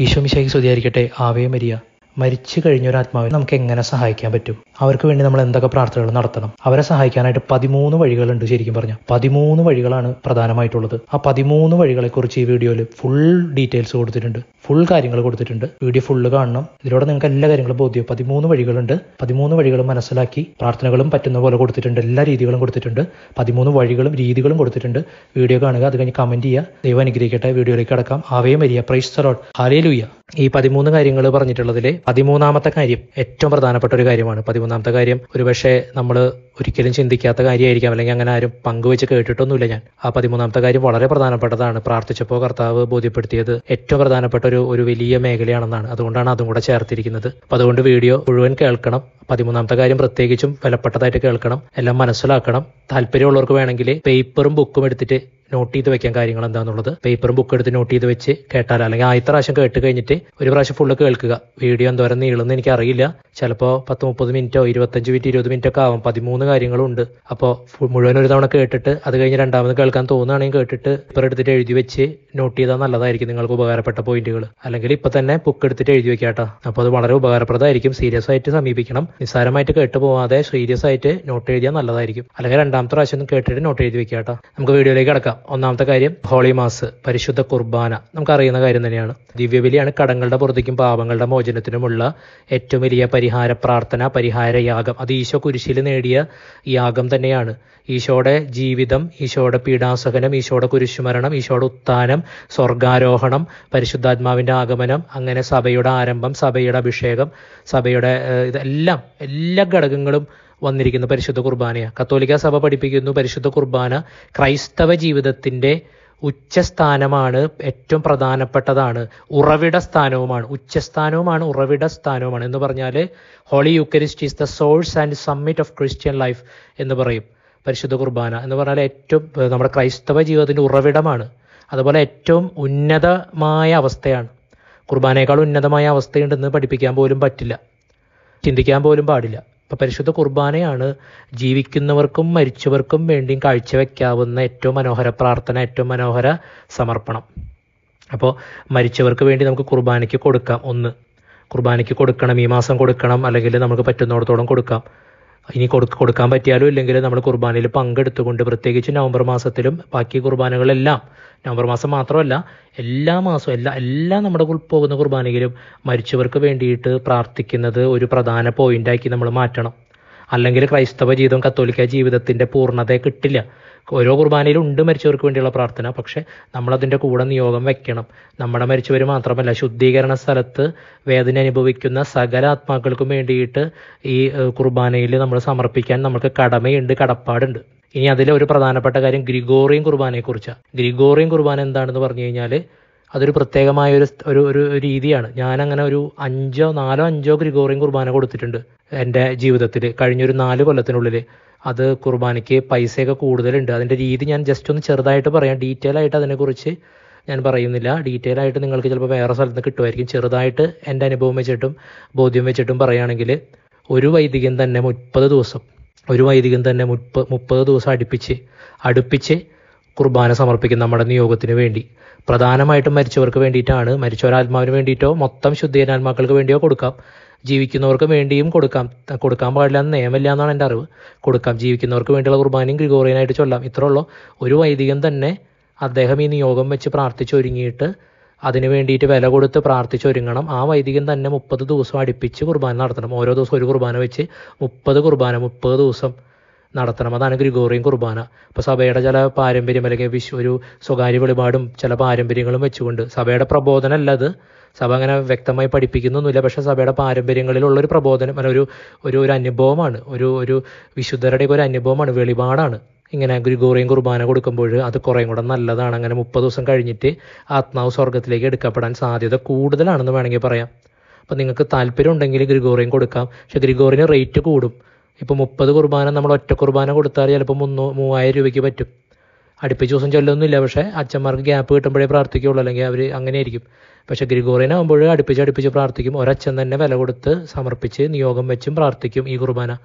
ഈശോ മിശായിക്ക് സ്തുതിയായിരിക്കട്ടെ Ave Maria മരിച്ചു കഴിഞ്ഞ ഒരു ആത്മാവിനെ നമുക്ക് എങ്ങനെ സഹായിക്കാൻ പറ്റും അവർക്ക് വേണ്ടി നമ്മൾ എന്തൊക്കെ പ്രാർത്ഥനകൾ നടത്തണം അവരെ സഹായിക്കാനായിട്ട് പതിമൂന്ന് വഴികളുണ്ട് ശരിക്കും പറഞ്ഞാൽ പതിമൂന്ന് വഴികളാണ് പ്രധാനമായിട്ടുള്ളത് ആ പതിമൂന്ന് വഴികളെക്കുറിച്ച് ഈ വീഡിയോയിൽ ഫുൾ ഡീറ്റെയിൽസ് കൊടുത്തിട്ടുണ്ട് ഫുൾ കാര്യങ്ങൾ കൊടുത്തിട്ടുണ്ട് വീഡിയോ ഫുള്ള് കാണണം ഇതിലൂടെ നിങ്ങൾക്ക് എല്ലാ കാര്യങ്ങളും ബോധ്യം പതിമൂന്ന് വഴികളുണ്ട് പതിമൂന്ന് വഴികളും മനസ്സിലാക്കി പ്രാർത്ഥനകളും പറ്റുന്ന പോലെ കൊടുത്തിട്ടുണ്ട് എല്ലാ രീതികളും കൊടുത്തിട്ടുണ്ട് പതിമൂന്ന് വഴികളും രീതികളും കൊടുത്തിട്ടുണ്ട് വീഡിയോ കാണുക അത് കഴിഞ്ഞ് കമന്റ് ചെയ്യുക ദൈവം അനുഗ്രഹിക്കട്ടെ വീഡിയോയിലേക്ക് കടക്കാം ആവേ മരിയ പ്രൈസ് തലോട്ട് ഹാലേലുയ്യ ഈ പതിമൂന്ന് കാര്യങ്ങൾ പറഞ്ഞിട്ടുള്ളതിൽ പതിമൂന്നാമത്തെ കാര്യം ഏറ്റവും പ്രധാനപ്പെട്ട ഒരു കാര്യമാണ് പതിമൂന്നാമത്തെ കാര്യം ഒരുപക്ഷെ നമ്മൾ ഒരിക്കലും ചിന്തിക്കാത്ത കാര്യമായിരിക്കാം അല്ലെങ്കിൽ അങ്ങനെ ആരും പങ്കുവെച്ച് കേട്ടിട്ടൊന്നുമില്ല ഞാൻ ആ പതിമൂന്നാമത്തെ കാര്യം വളരെ പ്രധാനപ്പെട്ടതാണ് പ്രാർത്ഥിച്ചപ്പോൾ കർത്താവ് ബോധ്യപ്പെടുത്തിയത് ഏറ്റവും പ്രധാനപ്പെട്ട ഒരു ഒരു വലിയ മേഖലയാണെന്നാണ് അതുകൊണ്ടാണ് അതും കൂടെ ചേർത്തിരിക്കുന്നത് അപ്പൊ അതുകൊണ്ട് വീഡിയോ മുഴുവൻ കേൾക്കണം പതിമൂന്നാമത്തെ കാര്യം പ്രത്യേകിച്ചും വിലപ്പെട്ടതായിട്ട് കേൾക്കണം എല്ലാം മനസ്സിലാക്കണം താല്പര്യമുള്ളവർക്ക് വേണമെങ്കിൽ പേപ്പറും ബുക്കും എടുത്തിട്ട് നോട്ട് ചെയ്ത് വെക്കാൻ കാര്യങ്ങൾ എന്താണെന്നുള്ളത് പേപ്പറും ബുക്കും എടുത്ത് നോട്ട് ചെയ്ത് വെച്ച് കേട്ടാൽ അല്ലെങ്കിൽ ആദ്യത്തെ പ്രാവശ്യം കേട്ട് കഴിഞ്ഞിട്ട് ഒരു പ്രാവശ്യം ഫുള്ള് കേൾക്കുക വീഡിയോ എന്തോരം നീളുമെന്ന് എനിക്ക് അറിയില്ല ചിലപ്പോൾ പത്ത് മുപ്പത് മിനിറ്റോ ഇരുപത്തഞ്ച് മിനിറ്റ് ഇരുപത് മിനിറ്റ് ഒക്കെ ആവും പതിമൂന്ന് കാര്യങ്ങളുണ്ട് അപ്പോൾ മുഴുവൻ ഒരു തവണ കേട്ടിട്ട് അത് കഴിഞ്ഞ് രണ്ടാമത് കേൾക്കാൻ തോന്നുകയാണെങ്കിൽ കേട്ടിട്ട് പേപ്പർ എടുത്തിട്ട് എഴുതി വെച്ച് നോട്ട് ചെയ്താൽ നല്ലതായിരിക്കും നിങ്ങൾക്ക് ഉപകാരപ്പെട്ട പോയിന്റുകൾ അല്ലെങ്കിൽ ഇപ്പൊ തന്നെ ബുക്ക് എടുത്തിട്ട് എഴുതി വെക്കാട്ടോ അപ്പോൾ അത് വളരെ ഉപകാരപ്രദമായിരിക്കും സീരിയസ് ആയിട്ട് സമീപിക്കണം നിസ്സാരമായിട്ട് കേട്ട് പോവാതെ സീരിയസ് ആയിട്ട് നോട്ട് എഴുതിയാൽ നല്ലതായിരിക്കും അല്ലെങ്കിൽ രണ്ടാമത്തെ പ്രാവശ്യം ഒന്ന് കേട്ടിട്ട് നോട്ട് എഴുതി വെക്കാട്ടോ നമുക്ക് വീഡിയോയിലേക്ക് കിടക്കാം ഒന്നാമത്തെ കാര്യം ഹോളി മാസ് പരിശുദ്ധ കുർബാന നമുക്ക് അറിയുന്ന കാര്യം തന്നെയാണ് ദിവ്യബലിയാണ് കടങ്ങളുടെ പുറത്തേക്കും പാപങ്ങളുടെ മോചനത്തിനുമുള്ള ഏറ്റവും വലിയ പരിഹാര പ്രാർത്ഥന പരിഹാര യാഗം അത് ഈശോ കുരിശിൽ നേടിയ യാഗം തന്നെയാണ് ഈശോയുടെ ജീവിതം ഈശോയുടെ പീഡാസഹനം ഈശോയുടെ കുരിശുമരണം ഈശോയുടെ ഉത്ഥാനം സ്വർഗാരോഹണം പരിശുദ്ധാത്മാവിന്റെ ആഗമനം അങ്ങനെ സഭയുടെ ആരംഭം സഭയുടെ അഭിഷേകം സഭയുടെ ഏഹ്, ഇതെല്ലാം എല്ലാ ഘടകങ്ങളും വന്നിരിക്കുന്ന പരിശുദ്ധ കുർബാനയാണ് കത്തോലിക്ക സഭ പഠിപ്പിക്കുന്നു പരിശുദ്ധ കുർബാന ക്രൈസ്തവ ജീവിതത്തിന്റെ ഉച്ചസ്ഥാനമാണ് ഏറ്റവും പ്രധാനപ്പെട്ടതാണ് ഉറവിട സ്ഥാനവുമാണ് ഉച്ചസ്ഥാനവുമാണ് ഉറവിട സ്ഥാനവുമാണ് എന്ന് പറഞ്ഞാൽ Holy Eucharist is the source and summit of Christian life എന്ന് പറയും പരിശുദ്ധ കുർബാന എന്ന് പറഞ്ഞാൽ ഏറ്റവും ഏഹ്, നമ്മുടെ ക്രൈസ്തവ ജീവിതത്തിന്റെ ഉറവിടമാണ് അതുപോലെ ഏറ്റവും ഉന്നതമായ അവസ്ഥയാണ് കുർബാനയേക്കാൾ ഉന്നതമായ അവസ്ഥയുണ്ടെന്ന് പഠിപ്പിക്കാൻ പോലും പറ്റില്ല ചിന്തിക്കാൻ പോലും പാടില്ല ഇപ്പൊ പരിശുദ്ധ കുർബാനയാണ് ജീവിക്കുന്നവർക്കും മരിച്ചവർക്കും വേണ്ടിയും കാഴ്ചവെക്കാവുന്ന ഏറ്റവും മനോഹര പ്രാർത്ഥന ഏറ്റവും മനോഹര സമർപ്പണം അപ്പോൾ മരിച്ചവർക്ക് വേണ്ടി നമുക്ക് കുർബാനയ്ക്ക് കൊടുക്കാം ഒന്ന് കുർബാനയ്ക്ക് കൊടുക്കണം ഈ മാസം കൊടുക്കണം അല്ലെങ്കിൽ നമുക്ക് പറ്റുന്നിടത്തോളം കൊടുക്കാം ഇനി കൊടുക്ക കൊടുക്കാൻ പറ്റിയാലും ഇല്ലെങ്കിൽ നമ്മൾ കുർബാനയിൽ പങ്കെടുത്തുകൊണ്ട് പ്രത്യേകിച്ച് നവംബർ മാസത്തിലും ബാക്കി കുർബാനകളെല്ലാം നവംബർ മാസം മാത്രമല്ല എല്ലാ മാസവും എല്ലാ എല്ലാ നമ്മുടെ കുൾ- പോകുന്ന കുർബാനയിലും മരിച്ചവർക്ക് വേണ്ടിയിട്ട് പ്രാർത്ഥിക്കുന്നത് ഒരു പ്രധാന പോയിന്റാക്കി നമ്മൾ മാറ്റണം അല്ലെങ്കിൽ ക്രൈസ്തവ ജീവിതം കത്തോലിക്ക ജീവിതത്തിന്റെ പൂർണ്ണത കിട്ടില്ല ഓരോ കുർബാനയിലും ഉണ്ട് മരിച്ചവർക്ക് വേണ്ടിയുള്ള പ്രാർത്ഥന പക്ഷെ നമ്മളതിൻ്റെ കൂടെ നിയോഗം വെക്കണം നമ്മുടെ മരിച്ചവർ മാത്രമല്ല ശുദ്ധീകരണ സ്ഥലത്ത് വേദന അനുഭവിക്കുന്ന സകല ആത്മാക്കൾക്കും വേണ്ടിയിട്ട് ഈ കുർബാനയിൽ നമ്മൾ സമർപ്പിക്കാൻ നമുക്ക് കടമയുണ്ട് കടപ്പാടുണ്ട് ഇനി അതിലെ ഒരു പ്രധാനപ്പെട്ട കാര്യം ഗ്രിഗോറിയൻ കുർബാനയെക്കുറിച്ചാണ് ഗ്രിഗോറിയൻ കുർബാന എന്താണെന്ന് പറഞ്ഞു കഴിഞ്ഞാൽ അതൊരു പ്രത്യേകമായ ഒരു സ്- ഒരു ഒരു ഒരു രീതിയാണ് ഞാൻ അങ്ങനെ ഒരു അഞ്ചോ നാലോ അഞ്ചോ ഗ്രിഗോറിയൻ കുർബാന കൊടുത്തിട്ടുണ്ട് എൻ്റെ ജീവിതത്തിൽ കഴിഞ്ഞൊരു നാല് കൊല്ലത്തിനുള്ളിൽ അത് കുർബാനയ്ക്ക് പൈസയൊക്കെ കൂടുതലുണ്ട് അതിൻ്റെ രീതി ഞാൻ ജസ്റ്റ് ഒന്ന് ചെറുതായിട്ട് പറയാം ഡീറ്റെയിൽ ആയിട്ട് അതിനെക്കുറിച്ച് ഞാൻ പറയുന്നില്ല ഡീറ്റെയിൽ ആയിട്ട് നിങ്ങൾക്ക് ചിലപ്പോൾ വേറെ സ്ഥലത്ത് നിന്ന് കിട്ടുമായിരിക്കും ചെറുതായിട്ട് എൻ്റെ അനുഭവം വെച്ചിട്ടും ബോധ്യം വെച്ചിട്ടും പറയുകയാണെങ്കിൽ ഒരു വൈദികൻ തന്നെ മുപ്പത് ദിവസം ഒരു വൈദികൻ തന്നെ മുപ്പ മുപ്പത് ദിവസം അടുപ്പിച്ച് അടുപ്പിച്ച് കുർബാന സമർപ്പിക്കും നമ്മുടെ നിയോഗത്തിന് വേണ്ടി പ്രധാനമായിട്ടും മരിച്ചവർക്ക് വേണ്ടിയിട്ടാണ് മരിച്ചവരാത്മാവിന് വേണ്ടിയിട്ടോ മൊത്തം ശുദ്ധീകരണാത്മാക്കൾക്ക് വേണ്ടിയോ കൊടുക്കാം ജീവിക്കുന്നവർക്ക് വേണ്ടിയും കൊടുക്കാം ത- കൊടുക്കാൻ പാടില്ല എന്ന് നിയമമില്ല എന്നാണ് എൻ്റെ അറിവ് കൊടുക്കാം ജീവിക്കുന്നവർക്ക് വേണ്ടിയുള്ള കുർബാനയും ഗ്രിഗോറിയനായിട്ട് ചൊല്ലാം ഇത്രേ ഉള്ളൂ ഒരു വൈദികൻ തന്നെ അദ്ദേഹം ഈ നിയോഗം വെച്ച് പ്രാർത്ഥിച്ചൊരുങ്ങിയിട്ട് അതിനു വേണ്ടിയിട്ട് വില കൊടുത്ത് പ്രാർത്ഥിച്ചൊരുങ്ങണം ആ വൈദികൻ തന്നെ മുപ്പത് ദിവസം അടുപ്പിച്ച് കുർബാന നടത്തണം ഓരോ ദിവസം ഒരു കുർബാന വെച്ച് മുപ്പത് കുർബാന മുപ്പത് ദിവസം നടത്തണം അതാണ് ഗ്രിഗോറിയൻ കുർബാന ഇപ്പോൾ സഭയുടെ ചില പാരമ്പര്യം അല്ലെങ്കിൽ വിശ്വ ഒരു സ്വകാര്യ വെളിപാടും ചില പാരമ്പര്യങ്ങളും വെച്ചുകൊണ്ട് സഭയുടെ പ്രബോധനമല്ല അത് സഭ അങ്ങനെ വ്യക്തമായി പഠിപ്പിക്കുന്നൊന്നുമില്ല പക്ഷേ സഭയുടെ പാരമ്പര്യങ്ങളിലുള്ള ഒരു പ്രബോധനം അല്ല ഒരു ഒരു ഒരു അനുഭവമാണ് ഒരു ഒരു വിശുദ്ധരുടെയൊക്കെ ഒരു അനുഭവമാണ് വെളിപാടാണ് ഇങ്ങനെ ഗ്രിഗോറിയൻ കുർബാന കൊടുക്കുമ്പോൾ അത് കുറേയും കൂടെ നല്ലതാണ് അങ്ങനെ മുപ്പത് ദിവസം കഴിഞ്ഞിട്ട് ആത്മാവ് സ്വർഗത്തിലേക്ക് എടുക്കപ്പെടാൻ സാധ്യത കൂടുതലാണെന്ന് വേണമെങ്കിൽ പറയാം അപ്പോൾ നിങ്ങൾക്ക് താല്പര്യം ഉണ്ടെങ്കിൽ ഗ്രിഗോറിയൻ കൊടുക്കാം പക്ഷെ ഗ്രിഗോറിയന് റേറ്റ് കൂടും ഇപ്പോൾ മുപ്പത് കുർബാന നമ്മൾ ഒറ്റ കുർബാന കൊടുത്താൽ ചിലപ്പോൾ മുന്നൂ മൂവായിരം രൂപയ്ക്ക് പറ്റും അടുപ്പിച്ച ദിവസം ചൊല്ലൊന്നുമില്ല പക്ഷേ അച്ഛന്മാർക്ക് ഗ്യാപ്പ് കിട്ടുമ്പോഴേ പ്രാർത്ഥിക്കുകയുള്ളൂ അല്ലെങ്കിൽ അവർ അങ്ങനെ ആയിരിക്കും പക്ഷേ ഗ്രിഗോറിയൻ ആകുമ്പോൾ അടുപ്പിച്ച് അടുപ്പിച്ച് പ്രാർത്ഥിക്കും ഒരച്ഛൻ തന്നെ വില കൊടുത്ത് സമർപ്പിച്ച് നിയോഗം വെച്ചും പ്രാർത്ഥിക്കും ഈ കുർബാന